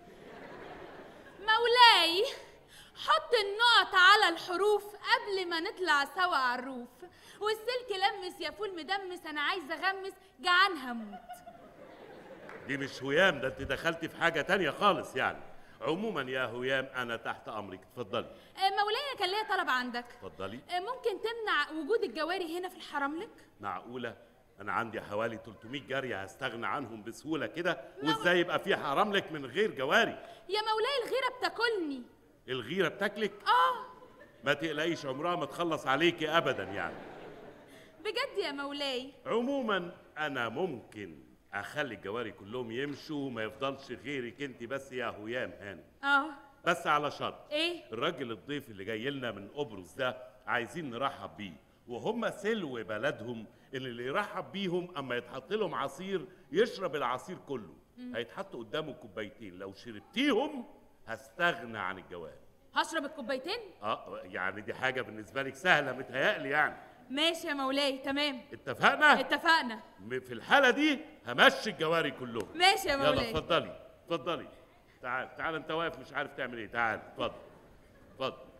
مولاي حط النقط على الحروف قبل ما نطلع سوا على الروف والسلك لمس يا فول مدمس انا عايزه اغمس جعان هموت دي مش هيام ده انت دخلتي في حاجه تانية خالص يعني عموما يا هيام انا تحت امرك اتفضلي آه، مولاي انا كان ليا طلب عندك اتفضلي آه، ممكن تمنع وجود الجواري هنا في الحرملك معقوله انا عندي حوالي 300 جاريه هستغنى عنهم بسهوله كده وازاي يبقى في حرام لك من غير جواري يا مولاي الغيره بتاكلني الغيره بتاكلك اه ما تقلقيش عمرها ما تخلص عليكي ابدا يعني بجد يا مولاي عموما انا ممكن اخلي الجواري كلهم يمشوا وما يفضلش غيرك انت بس يا هيام هاني اه بس على شرط ايه الراجل الضيف اللي جاي لنا من قبرص ده عايزين نرحب بيه وهم سلو بلدهم اللي اللي يرحب بيهم اما يتحط لهم عصير يشرب العصير كله مم. هيتحط قدامه كوبايتين لو شربتيهم هستغنى عن الجواري هشرب الكوبايتين اه يعني دي حاجه بالنسبه لك سهله متهيألي يعني ماشي يا مولاي تمام اتفقنا اتفقنا م- في الحاله دي همشي الجواري كلهم ماشي يا يلا مولاي اتفضلي اتفضلي تعال تعال انت واقف مش عارف تعمل ايه تعال اتفضل اتفضل